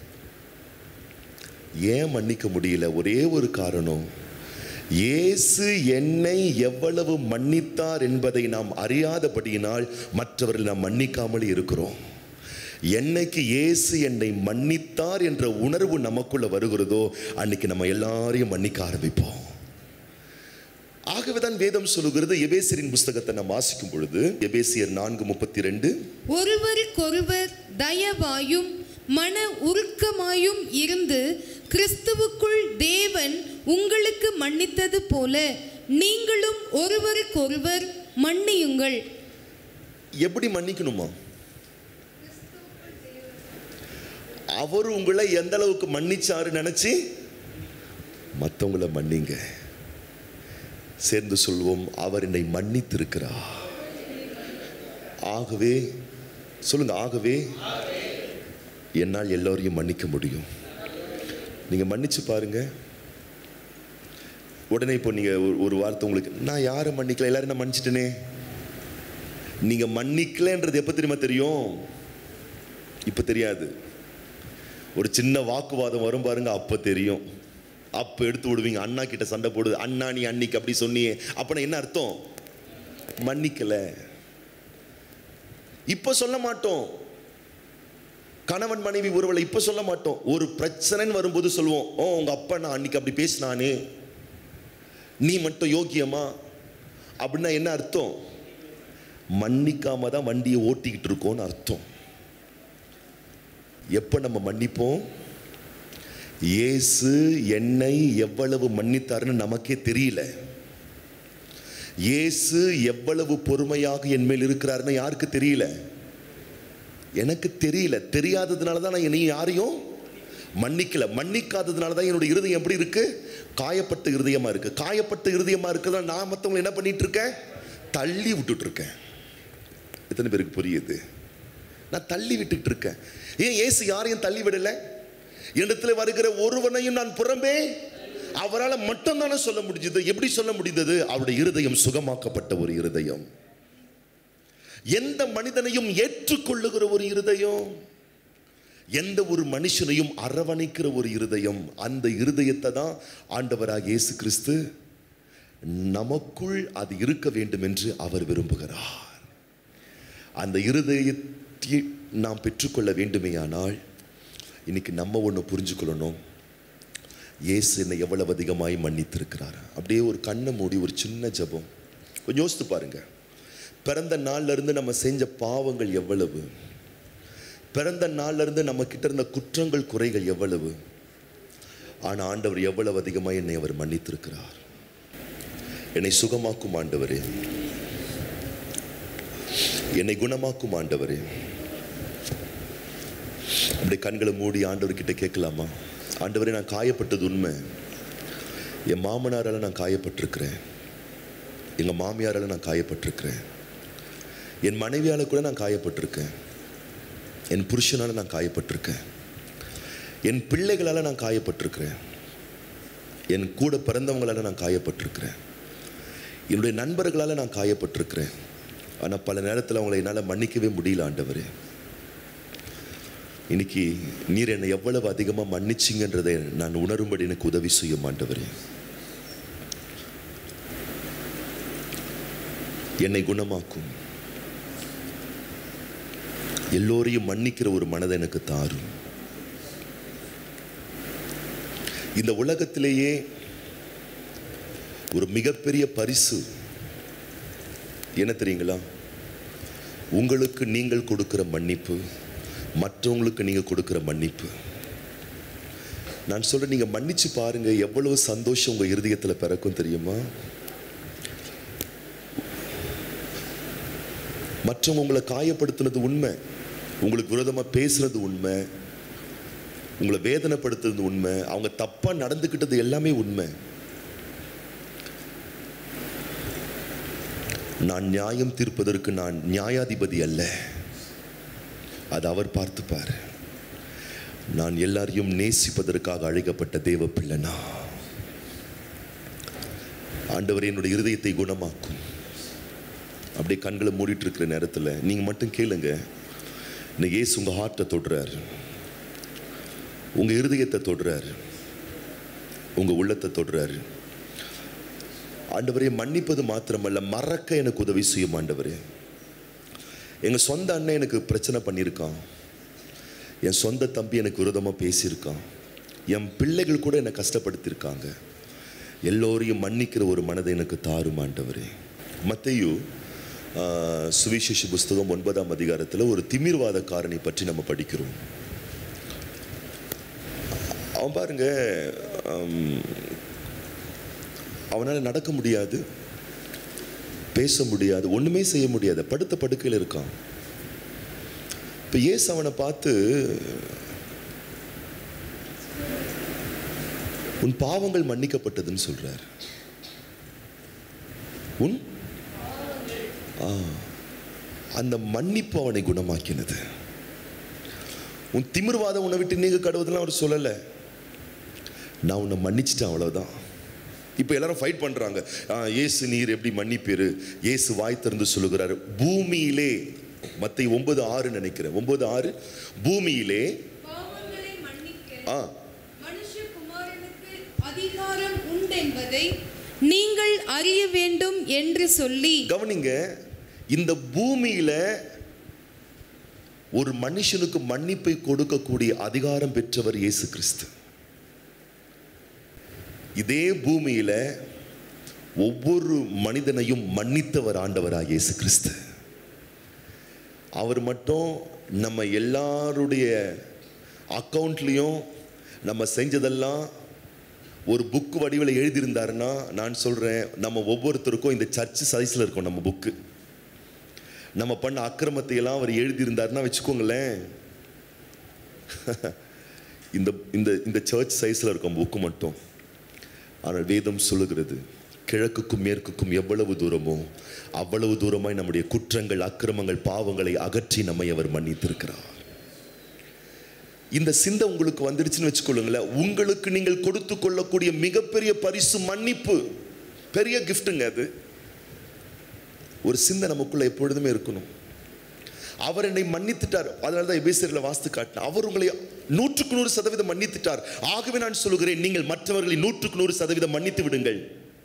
ஏன் மன்னிக்க முடியல ஒரே ஒரு காரணம் இயேசு என்னை எவ்வளவு மன்னித்தார் என்பதை நாம் அறியாதபடியினால் மற்றவர்கள் நாம் மன்னிக்காமல் இருக்கிறோம் என்னைக்கு இயேசு என்னை மன்னித்தார் என்ற உணர்வு நமக்குள்ள வருகிறதோ அன்னைக்கு நம்ம எல்லாரையும் மன்னிக்க ஆரம்பிப்போம் ஆகவேதான் வேதம் சொல்லுகிறது எபேசியரின் புஸ்தகத்தை நாம் வாசிக்கும் பொழுது எபேசியர் நான்கு முப்பத்தி ரெண்டு ஒருவருக்கொருவர் தயவாயும் மன உருக்கமாயும் இருந்து கிறிஸ்துவுக்குள் தேவன் உங்களுக்கு மன்னித்தது போல நீங்களும் ஒருவருக்கொருவர் மன்னியுங்கள் எப்படி மன்னிக்கணுமா அவர் உங்களை எந்த அளவுக்கு மன்னிச்சாரு நினைச்சு மற்றவங்களை மன்னிங்க சேர்ந்து சொல்வோம் அவர் என்னை மன்னித்திருக்கிறார் ஆகவே சொல்லுங்க ஆகவே என்னால் எல்லோரையும் மன்னிக்க முடியும் நீங்க மன்னிச்சு பாருங்க உடனே இப்போ நீங்க ஒரு- ஒரு வார்த்தை உங்களுக்கு நான் யாரை மன்னிக்கல எல்லாரும் நான் மன்னிச்சிட்டேனே நீங்க மன்னிக்கலன்றது எப்ப தெரியுமா தெரியும் இப்ப தெரியாது ஒரு சின்ன வாக்குவாதம் வரும் பாருங்க அப்ப தெரியும் அப்ப எடுத்து விடுவீங்க அண்ணா கிட்ட சண்டை போடுது அண்ணா நீ அன்னைக்கு அப்படி சொன்னியே அப்ப என்ன அர்த்தம் மன்னிக்கல இப்ப சொல்ல மாட்டோம் கணவன் மனைவி உறவுல இப்ப சொல்ல மாட்டோம் ஒரு பிரச்சனைன்னு வரும்போது சொல்லுவோம் ஓ உங்க அப்பா நான் அன்னைக்கு அப்படி பேசினானே நீ மட்டும் யோக்கியமா அப்படின்னா என்ன அர்த்தம் மன்னிக்காம தான் வண்டியை ஓட்டிக்கிட்டு இருக்கோம்னு அர்த்தம் எப்போ நம்ம மன்னிப்போம் இயேசு என்னை எவ்வளவு மன்னித்தாருன்னு நமக்கே தெரியல இயேசு எவ்வளவு பொறுமையாக என் மேல் இருக்கிறாருன்னு யாருக்கு தெரியல எனக்கு தெரியல தெரியாததுனால தான் நான் என்னை யாரையும் மன்னிக்கல மன்னிக்காததுனால தான் என்னோட இருதயம் எப்படி இருக்கு காயப்பட்ட இருதயமா இருக்கு காயப்பட்ட இருதயமா இருக்கிறதா நான் மற்றவங்களை என்ன பண்ணிட்டு இருக்கேன் தள்ளி விட்டுட்டு இருக்கேன் எத்தனை பேருக்கு புரியுது நான் தள்ளி விட்டுட்டு இருக்கேன் ஏன் இயேசு யாரையும் தள்ளி விடல இடத்துல வருகிற ஒருவனையும் நான் புறம்பே அவரால் மட்டும் தானே சொல்ல முடிஞ்சது எப்படி சொல்ல முடிந்தது அவருடைய இருதயம் சுகமாக்கப்பட்ட ஒரு இருதயம் எந்த மனிதனையும் ஏற்றுக்கொள்ளுகிற ஒரு இருதயம் எந்த ஒரு மனுஷனையும் அரவணைக்கிற ஒரு இருதயம் அந்த இருதயத்தை தான் ஆண்டவராக இயேசு கிறிஸ்து நமக்குள் அது இருக்க வேண்டும் என்று அவர் விரும்புகிறார் அந்த இருதயத்தை நாம் பெற்றுக்கொள்ள வேண்டுமேயானால் இன்னைக்கு நம்ம ஒன்று புரிஞ்சுக்கொள்ளணும் இயேசு என்னை எவ்வளவு அதிகமாய் மன்னித்திருக்கிறார் அப்படியே ஒரு கண்ணை மூடி ஒரு சின்ன ஜெபம் கொஞ்சம் யோசித்து பாருங்க பிறந்த நாள்ல இருந்து நம்ம செஞ்ச பாவங்கள் எவ்வளவு பிறந்த நாள்ல இருந்து நம்ம கிட்ட இருந்த குற்றங்கள் குறைகள் எவ்வளவு ஆனா ஆண்டவர் எவ்வளவு அதிகமாய் என்னை அவர் மன்னித்திருக்கிறார் என்னை சுகமாக்கும் ஆண்டவரே என்னை குணமாக்கும் ஆண்டவரே அப்படி கண்களை மூடி ஆண்டவர்கிட்ட கேட்கலாமா ஆண்டவரே நான் காயப்பட்டது உண்மை என் மாமனாரால் நான் காயப்பட்டிருக்கிறேன் எங்கள் மாமியாரால் நான் காயப்பட்டிருக்கிறேன் என் மனைவியால் கூட நான் காயப்பட்டிருக்கேன் என் புருஷனால் நான் காயப்பட்டிருக்கேன் என் பிள்ளைகளால் நான் காயப்பட்டிருக்கிறேன் என் கூட பிறந்தவங்களால் நான் காயப்பட்டிருக்கிறேன் என்னுடைய நண்பர்களால் நான் காயப்பட்டிருக்கிறேன் ஆனால் பல நேரத்தில் அவங்களை என்னால் மன்னிக்கவே முடியல ஆண்டவரே இன்னைக்கு நீர் என்னை எவ்வளவு அதிகமாக மன்னிச்சிங்கன்றதை நான் உணரும்படி எனக்கு உதவி செய்யும் ஆண்டவரே என்னை குணமாக்கும் எல்லோரையும் மன்னிக்கிற ஒரு மனதை எனக்கு தாரும் இந்த உலகத்திலேயே ஒரு மிகப்பெரிய பரிசு என்ன தெரியுங்களா உங்களுக்கு நீங்கள் கொடுக்கிற மன்னிப்பு மற்றவங்களுக்கு நீங்க கொடுக்கிற மன்னிப்பு நான் சொல்றேன் நீங்க மன்னிச்சு பாருங்க எவ்வளவு சந்தோஷம் உங்க இருதயத்துல பிறக்கும் தெரியுமா மற்றவங்க உங்களை காயப்படுத்தினது உண்மை உங்களுக்கு விரோதமா பேசுறது உண்மை உங்களை வேதனைப்படுத்துறது உண்மை அவங்க தப்பா நடந்துக்கிட்டது எல்லாமே உண்மை நான் நியாயம் தீர்ப்பதற்கு நான் நியாயாதிபதி அல்ல அது அவர் பார்த்துப்பார் நான் எல்லாரையும் நேசிப்பதற்காக அழைக்கப்பட்ட தேவ பிள்ளைனா ஆண்டவர் என்னுடைய இருதயத்தை குணமாக்கும் அப்படியே கண்களை மூடிட்டு இருக்கிற நேரத்தில் நீங்க மட்டும் கேளுங்க இன்னைக்கு ஏசு உங்க ஹார்ட்டை தொடுறாரு உங்க இருதயத்தை தொடுறாரு உங்க உள்ளத்தை தொடுறாரு ஆண்டவரே மன்னிப்பது மாத்திரமல்ல மறக்க எனக்கு உதவி செய்யும் ஆண்டவரே எங்க சொந்த அண்ணன் எனக்கு பிரச்சனை பண்ணியிருக்கான் என் சொந்த தம்பி எனக்கு விரோதமாக பேசியிருக்கான் என் பிள்ளைகள் கூட என்னை கஷ்டப்படுத்தியிருக்காங்க எல்லோரையும் மன்னிக்கிற ஒரு மனதை எனக்கு தாரும் ஆண்டவரே மத்தையு ஆஹ், சுவிசேஷ புஸ்தகம் ஒன்பதாம் அதிகாரத்தில் ஒரு திமிர்வாதக்காரனை பற்றி நம்ம படிக்கிறோம் அவன் பாருங்க ஆம், அவனால் நடக்க முடியாது பேச முடியாது ஒண்ணுமே செய்ய முடியாது படுத்த படுக்கையில் இருக்கான் இப்போ ஏசு அவனை பார்த்து உன் பாவங்கள் மன்னிக்கப்பட்டதுன்னு சொல்றார் உன் ஆ, அந்த மன்னிப்பு அவனை குணமாக்கினது உன் திமிர்வாதம் உன்னை விட்டு நீங்க கடவுதெல்லாம் அவர் சொல்லலை நான் உன்னை மன்னிச்சிட்டேன் அவ்வளவுதான் இப்போ எல்லாரும் ஃபைட் பண்றாங்க ஆ, இயேசு நீர் எப்படி மன்னிப்பீரு இயேசு வாய் திறந்து சொல்லுகிறாரு பூமியிலே மத்தை ஒன்பது ஆறு நினைக்கிறேன் ஒன்பது ஆறு பூமியிலே பாவங்களை மன்னிக்க ஆ மனுஷகுமாரனுக்கு அதிகாரம் உண்டென்பதை நீங்கள் அறிய வேண்டும் என்று சொல்லி கவனிங்க இந்த பூமியில ஒரு மனுஷனுக்கு மன்னிப்பை கொடுக்கக்கூடிய அதிகாரம் பெற்றவர் இயேசு கிறிஸ்து இதே பூமியில ஒவ்வொரு மனிதனையும் மன்னித்தவர் ஆண்டவராக இயேசு கிறிஸ்து அவர் மட்டும் நம்ம எல்லாருடைய அக்கவுண்ட்லேயும் நம்ம செஞ்சதெல்லாம் ஒரு புக் வடிவில் எழுதியிருந்தாருன்னா நான் சொல்கிறேன் நம்ம ஒவ்வொருத்தருக்கும் இந்த சர்ச் சைஸில் இருக்கும் நம்ம புக்கு நம்ம பண்ண அக்கிரமத்தை எல்லாம் அவர் எழுதியிருந்தாருன்னா வச்சுக்கோங்களேன் இந்த இந்த இந்த சர்ச் சைஸில் இருக்கும் புக்கு மட்டும் ஆனால் வேதம் சொல்லுகிறது கிழக்குக்கும் மேற்குக்கும் எவ்வளவு தூரமோ அவ்வளவு தூரமாய் நம்முடைய குற்றங்கள் அக்கிரமங்கள் பாவங்களை அகற்றி நம்மை அவர் மன்னித்திருக்கிறார் இந்த சிந்தை உங்களுக்கு வந்துடுச்சுன்னு வச்சுக்கொள்ளுங்களேன் உங்களுக்கு நீங்கள் கொடுத்து கொள்ளக்கூடிய மிகப்பெரிய பரிசு மன்னிப்பு பெரிய கிஃப்ட்டுங்க அது ஒரு சிந்தை நமக்குள்ள எப்பொழுதுமே இருக்கணும் அவர் என்னை மன்னித்துட்டார் அதனால தான் எபேசியர்ல வாஸ்து காட்டினார் அவர் உங்களை நூற்றுக்கு நூறு சதவீதம் மன்னித்துட்டார் ஆகவே நான் சொல்லுகிறேன் நீங்கள் மற்றவர்களை நூற்றுக்கு நூறு சதவீதம் மன்னித்து விடுங்கள்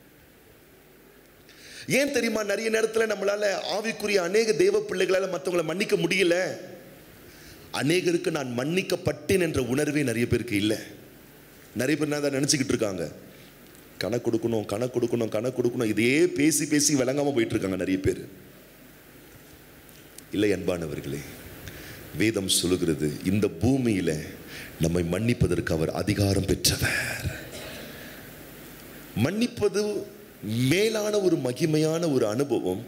ஏன் தெரியுமா நிறைய நேரத்தில் நம்மளால ஆவிக்குரிய அநேக தெய்வ பிள்ளைகளால மற்றவங்களை மன்னிக்க முடியல அநேகருக்கு நான் மன்னிக்கப்பட்டேன் என்ற உணர்வே நிறைய பேருக்கு இல்லை நிறைய பேர் நான் நினச்சிக்கிட்டு இருக்காங்க கணக்கு கொடுக்கணும் கணக்கு கொடுக்கணும் கணக்கு கொடுக்கணும் இதையே பேசி பேசி விளங்காம போயிட்டு இருக்காங்க நிறைய பேர் இல்லை அன்பானவர்களே வேதம் சொல்லுகிறது இந்த பூமியில நம்மை மன்னிப்பதற்கு அவர் அதிகாரம் பெற்றவர் மன்னிப்பது மேலான ஒரு மகிமையான ஒரு அனுபவம்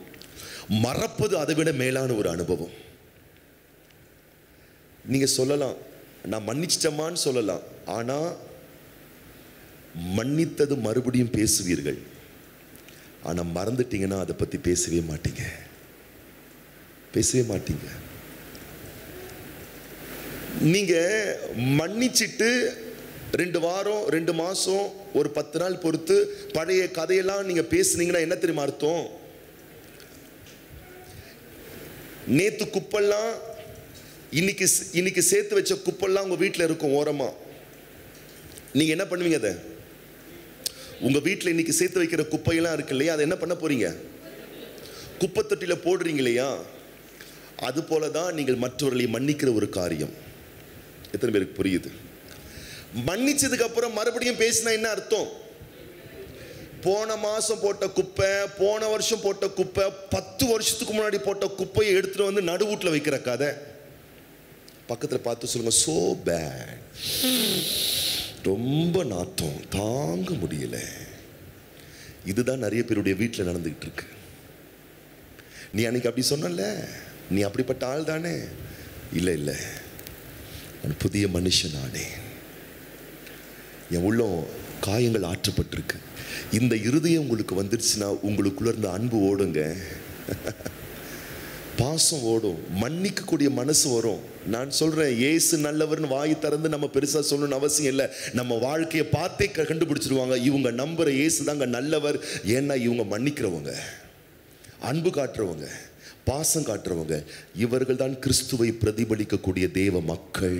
மறப்பது அதை விட மேலான ஒரு அனுபவம் நீங்க சொல்லலாம் நான் மன்னிச்சிட்டமான்னு சொல்லலாம் ஆனா மன்னித்தது மறுபடியும் பேசுவீர்கள் ஆனா மறந்துட்டீங்கன்னா அதை பத்தி பேசவே மாட்டீங்க பேசவே மாட்டீங்க நீங்க மன்னிச்சிட்டு ரெண்டு வாரம் ரெண்டு மாசம் ஒரு பத்து நாள் பொறுத்து பழைய கதையெல்லாம் நீங்க பேசுனீங்கன்னா என்ன தெரியுமா அர்த்தம் நேத்து குப்பெல்லாம் இன்னைக்கு இன்னைக்கு சேர்த்து வச்ச குப்பெல்லாம் உங்க வீட்டில் இருக்கும் ஓரமா நீங்க என்ன பண்ணுவீங்க அதை உங்க வீட்டில் இன்னைக்கு சேர்த்து வைக்கிற குப்பையெல்லாம் இருக்கு இல்லையா அதை என்ன பண்ண போறீங்க குப்பை தொட்டியில போடுறீங்க இல்லையா அது போல தான் நீங்கள் மற்றவர்களை மன்னிக்கிற ஒரு காரியம் எத்தனை பேருக்கு புரியுது மன்னிச்சதுக்கு அப்புறம் மறுபடியும் பேசினா என்ன அர்த்தம் போன மாசம் போட்ட குப்பை போன வருஷம் போட்ட குப்பை பத்து வருஷத்துக்கு முன்னாடி போட்ட குப்பையை எடுத்துட்டு வந்து நடுவூட்டில் வைக்கிற கதை பக்கத்தில் பார்த்து சொல்லுங்க சோ பேட் ரொம்ப நாத்தம் தாங்க முடியல இதுதான் நிறைய பேருடைய வீட்டில் நடந்துகிட்டு இருக்கு நீ அன்னைக்கு அப்படி சொன்னல நீ அப்படிப்பட்ட ஆள் தானே இல்லை இல்லை நான் புதிய மனுஷன் ஆனே என் உள்ளம் காயங்கள் ஆற்றப்பட்டிருக்கு இந்த இருதயம் உங்களுக்கு வந்துருச்சுன்னா உங்களுக்குள்ள இருந்த அன்பு ஓடுங்க பாசம் ஓடும் மன்னிக்கக்கூடிய மனசு வரும் நான் சொல்றேன் ஏசு நல்லவர்னு வாய் திறந்து நம்ம பெருசா சொல்லணும்னு அவசியம் இல்லை நம்ம வாழ்க்கையை பார்த்தே க- கண்டுபிடிச்சிருவாங்க இவங்க நம்புற ஏசு தாங்க நல்லவர் ஏன்னா இவங்க மன்னிக்கிறவங்க அன்பு காட்டுறவங்க பாசம் காட்டுறவங்க இவர்கள் தான் கிறிஸ்துவை பிரதிபலிக்கக்கூடிய தேவ மக்கள்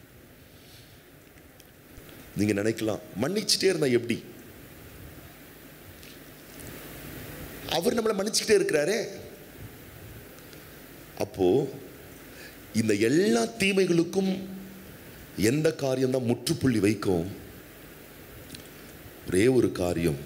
நீங்க நினைக்கலாம் மன்னிச்சுட்டே இருந்தா எப்படி அவர் நம்மளை மன்னிச்சுக்கிட்டே இருக்கிறாரே அப்போ இந்த எல்லா தீமைகளுக்கும் எந்த காரியம் தான் முற்றுப்புள்ளி வைக்கும் ஒரே ஒரு காரியம்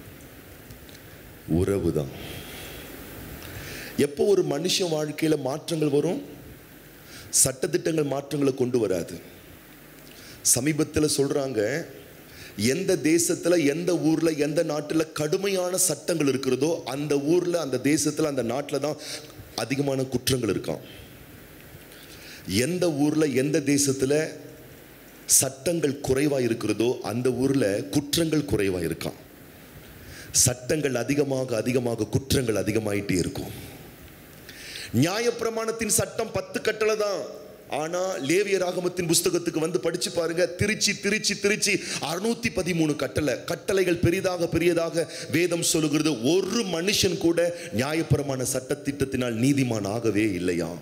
உறவு தான் எப்போ ஒரு மனுஷன் வாழ்க்கையில மாற்றங்கள் வரும் சட்டதிட்டங்கள் மாற்றங்களை கொண்டு வராது சமீபத்தில் சொல்றாங்க எந்த தேசத்துல எந்த ஊர்ல எந்த நாட்டுல கடுமையான சட்டங்கள் இருக்கிறதோ அந்த ஊர்ல அந்த தேசத்துல அந்த நாட்டில் தான் அதிகமான குற்றங்கள் இருக்காம் எந்த ஊர்ல எந்த தேசத்துல சட்டங்கள் குறைவா இருக்கிறதோ அந்த ஊர்ல குற்றங்கள் குறைவா இருக்காம் சட்டங்கள் அதிகமாக அதிகமாக குற்றங்கள் அதிகமாயிட்டே இருக்கும் நியாயப்பிரமாணத்தின் சட்டம் பத்து கட்டளை தான் ஆனா லேவிய ராகமத்தின் புஸ்தகத்துக்கு வந்து படிச்சு பாருங்க திருச்சி திருச்சி திருச்சி அறுநூத்தி பதிமூணு கட்டளை கட்டளைகள் பெரிதாக பெரியதாக வேதம் சொல்லுகிறது ஒரு மனுஷன் கூட நியாயப்பிரமாண சட்டத்திட்டத்தினால் நீதிமான் ஆகவே இல்லையா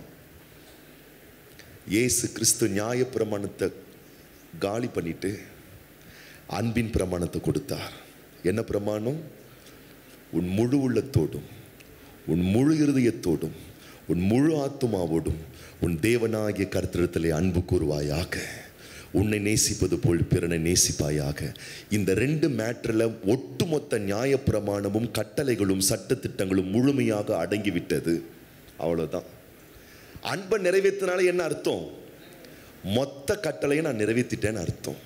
இயேசு கிறிஸ்து நியாயப்பிரமாணத்தை காலி பண்ணிட்டு அன்பின் பிரமாணத்தை கொடுத்தார் என்ன பிரமாணம் உன் முழு உள்ளத்தோடும் உன் முழு இருதயத்தோடும் உன் முழு ஆத்துமாவோடும் உன் தேவனாகிய கருத்திடத்திலே அன்பு கூறுவாயாக உன்னை நேசிப்பது போல் பிறனை நேசிப்பாயாக இந்த ரெண்டு மேட்டரில் ஒட்டுமொத்த நியாயப்பிரமாணமும் கட்டளைகளும் சட்டத்திட்டங்களும் முழுமையாக அடங்கிவிட்டது அவ்வளவுதான் அன்பை நிறைவேற்றினால என்ன அர்த்தம் மொத்த கட்டளையை நான் நிறைவேற்றிட்டேன்னு அர்த்தம்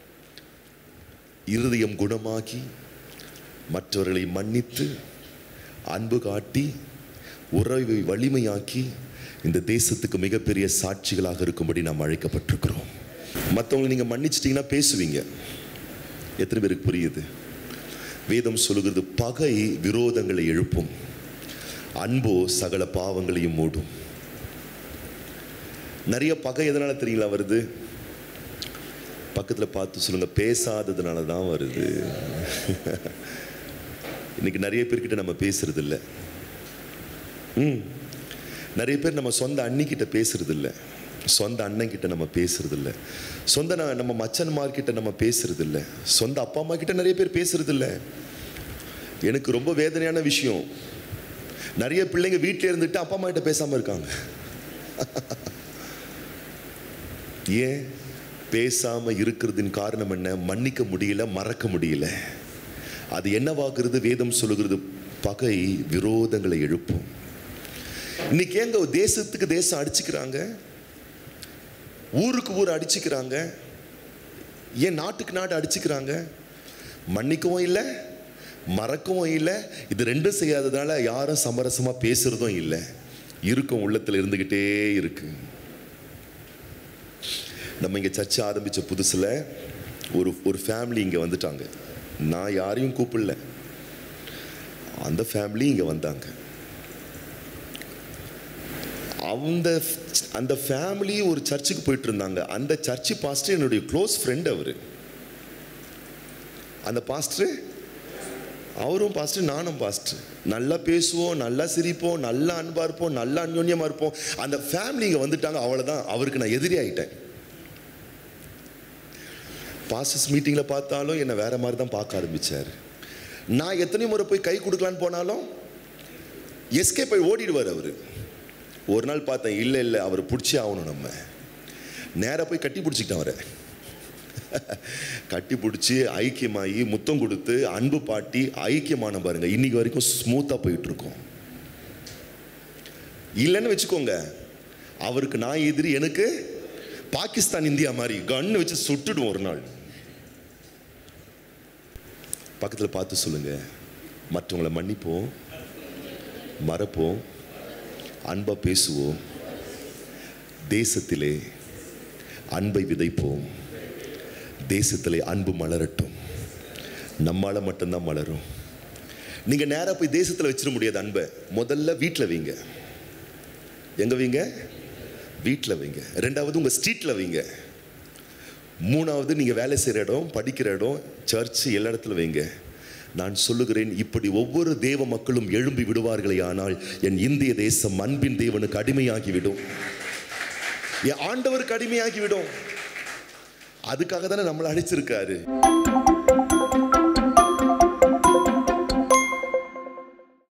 இருதயம் குணமாகி மற்றவர்களை மன்னித்து அன்பு காட்டி உறவை வலிமையாக்கி இந்த தேசத்துக்கு மிகப்பெரிய சாட்சிகளாக இருக்கும்படி நாம் அழைக்கப்பட்டிருக்கிறோம் மற்றவங்க நீங்கள் மன்னிச்சிட்டிங்கன்னா பேசுவீங்க எத்தனை பேருக்கு புரியுது வேதம் சொல்லுகிறது பகை விரோதங்களை எழுப்பும் அன்போ சகல பாவங்களையும் மூடும் நிறைய பகை எதனால தெரியுங்களா வருது பக்கத்தில் பார்த்து சொல்லுங்க பேசாததுனால தான் வருது இன்னைக்கு நிறைய பேர்கிட்ட நம்ம பேசுறது இல்ல ம் நிறைய பேர் நம்ம சொந்த அண்ணிக்கிட்ட பேசுறது இல்ல சொந்த அண்ணன் கிட்ட நம்ம பேசுறது இல்ல சொந்த ந- நம்ம மச்சன்மார்கிட்ட நம்ம பேசுறது இல்ல சொந்த அப்பா அம்மா கிட்ட நிறைய பேர் பேசுறது இல்ல எனக்கு ரொம்ப வேதனையான விஷயம் நிறைய பிள்ளைங்க வீட்டில் இருந்துட்டு அப்பா அம்மா கிட்ட பேசாம இருக்காங்க ஏன் பேசாம இருக்கிறதின் காரணம் என்ன மன்னிக்க முடியல மறக்க முடியல அது என்னவாகிறது வேதம் சொல்லுகிறது பகை விரோதங்களை எழுப்பும் இன்னைக்கு ஏங்க தேசத்துக்கு தேசம் அடிச்சுக்கிறாங்க ஊருக்கு ஊர் அடிச்சுக்கிறாங்க ஏன் நாட்டுக்கு நாடு அடிச்சுக்கிறாங்க மன்னிக்கவும் இல்லை மறக்கவும் இல்லை இது ரெண்டும் செய்யாததால யாரும் சமரசமா பேசுறதும் இல்லை இருக்கும் உள்ளத்துல இருந்துகிட்டே இருக்கு நம்ம இங்கே சர்ச்சை ஆரம்பித்த புதுசில் ஒரு ஒரு ஃபேமிலி இங்கே வந்துட்டாங்க நான் யாரையும் கூப்பிடல அந்த ஃபேமிலி இங்கே வந்தாங்க அந்த அந்த ஃபேமிலி ஒரு சர்ச்சுக்கு போயிட்டு இருந்தாங்க அந்த சர்ச்சு பாஸ்டர் என்னுடைய க்ளோஸ் ஃப்ரெண்ட் அவர் அந்த பாஸ்டர் அவரும் பாஸ்டர் நானும் பாஸ்டர் நல்லா பேசுவோம் நல்லா சிரிப்போம் நல்லா அன்பாக இருப்போம் நல்லா அந்யோன்யமாக இருப்போம் அந்த ஃபேமிலி இங்கே வந்துட்டாங்க அவ்வளோதான் அவருக்கு நான் எதிரி ஆயிட்டேன் பாஸ்டர்ஸ் மீட்டிங்கில் பார்த்தாலும் என்னை வேற மாதிரி தான் பார்க்க ஆரம்பிச்சார் நான் எத்தனை முறை போய் கை கொடுக்கலான்னு போனாலும் எஸ்கே போய் ஓடிடுவார் அவர் ஒரு நாள் பார்த்தேன் இல்லை இல்லை அவர் பிடிச்சே ஆகணும் நம்ம நேராக போய் கட்டி பிடிச்சிக்கிட்டேன் அவரை கட்டி பிடிச்சி ஐக்கியமாகி முத்தம் கொடுத்து அன்பு பாட்டி ஐக்கியமான பாருங்க இன்னைக்கு வரைக்கும் ஸ்மூத்தாக போயிட்டு இருக்கோம் இல்லைன்னு வச்சுக்கோங்க அவருக்கு நான் எதிரி எனக்கு பாகிஸ்தான் இந்தியா மாதிரி கன்னு வச்சு சுட்டுடுவோம் ஒரு நாள் பக்கத்தில் பார்த்து சொல்லுங்க மற்றவங்களை மன்னிப்போம் மறப்போம் அன்பா பேசுவோம் தேசத்திலே அன்பை விதைப்போம் தேசத்திலே அன்பு மலரட்டும் நம்மால மட்டும்தான் மலரும் நீங்க நேரா போய் தேசத்துல வச்சிட முடியாது அன்பை முதல்ல வீட்டில் வைங்க எங்க வைங்க வீட்டில் வைங்க ரெண்டாவது உங்க ஸ்ட்ரீட்ல வைங்க மூணாவது நீங்க வேலை செய்கிற இடம் படிக்கிற இடம் சர்ச் எல்லா இடத்துல வைங்க நான் சொல்லுகிறேன் இப்படி ஒவ்வொரு தேவ மக்களும் எழும்பி விடுவார்களே ஆனால் என் இந்திய தேசம் அன்பின் தேவனுக்கு அடிமையாகிவிடும் என் ஆண்டவருக்கு அடிமையாகிவிடும் அதுக்காக தானே நம்மளை அழைச்சிருக்காரு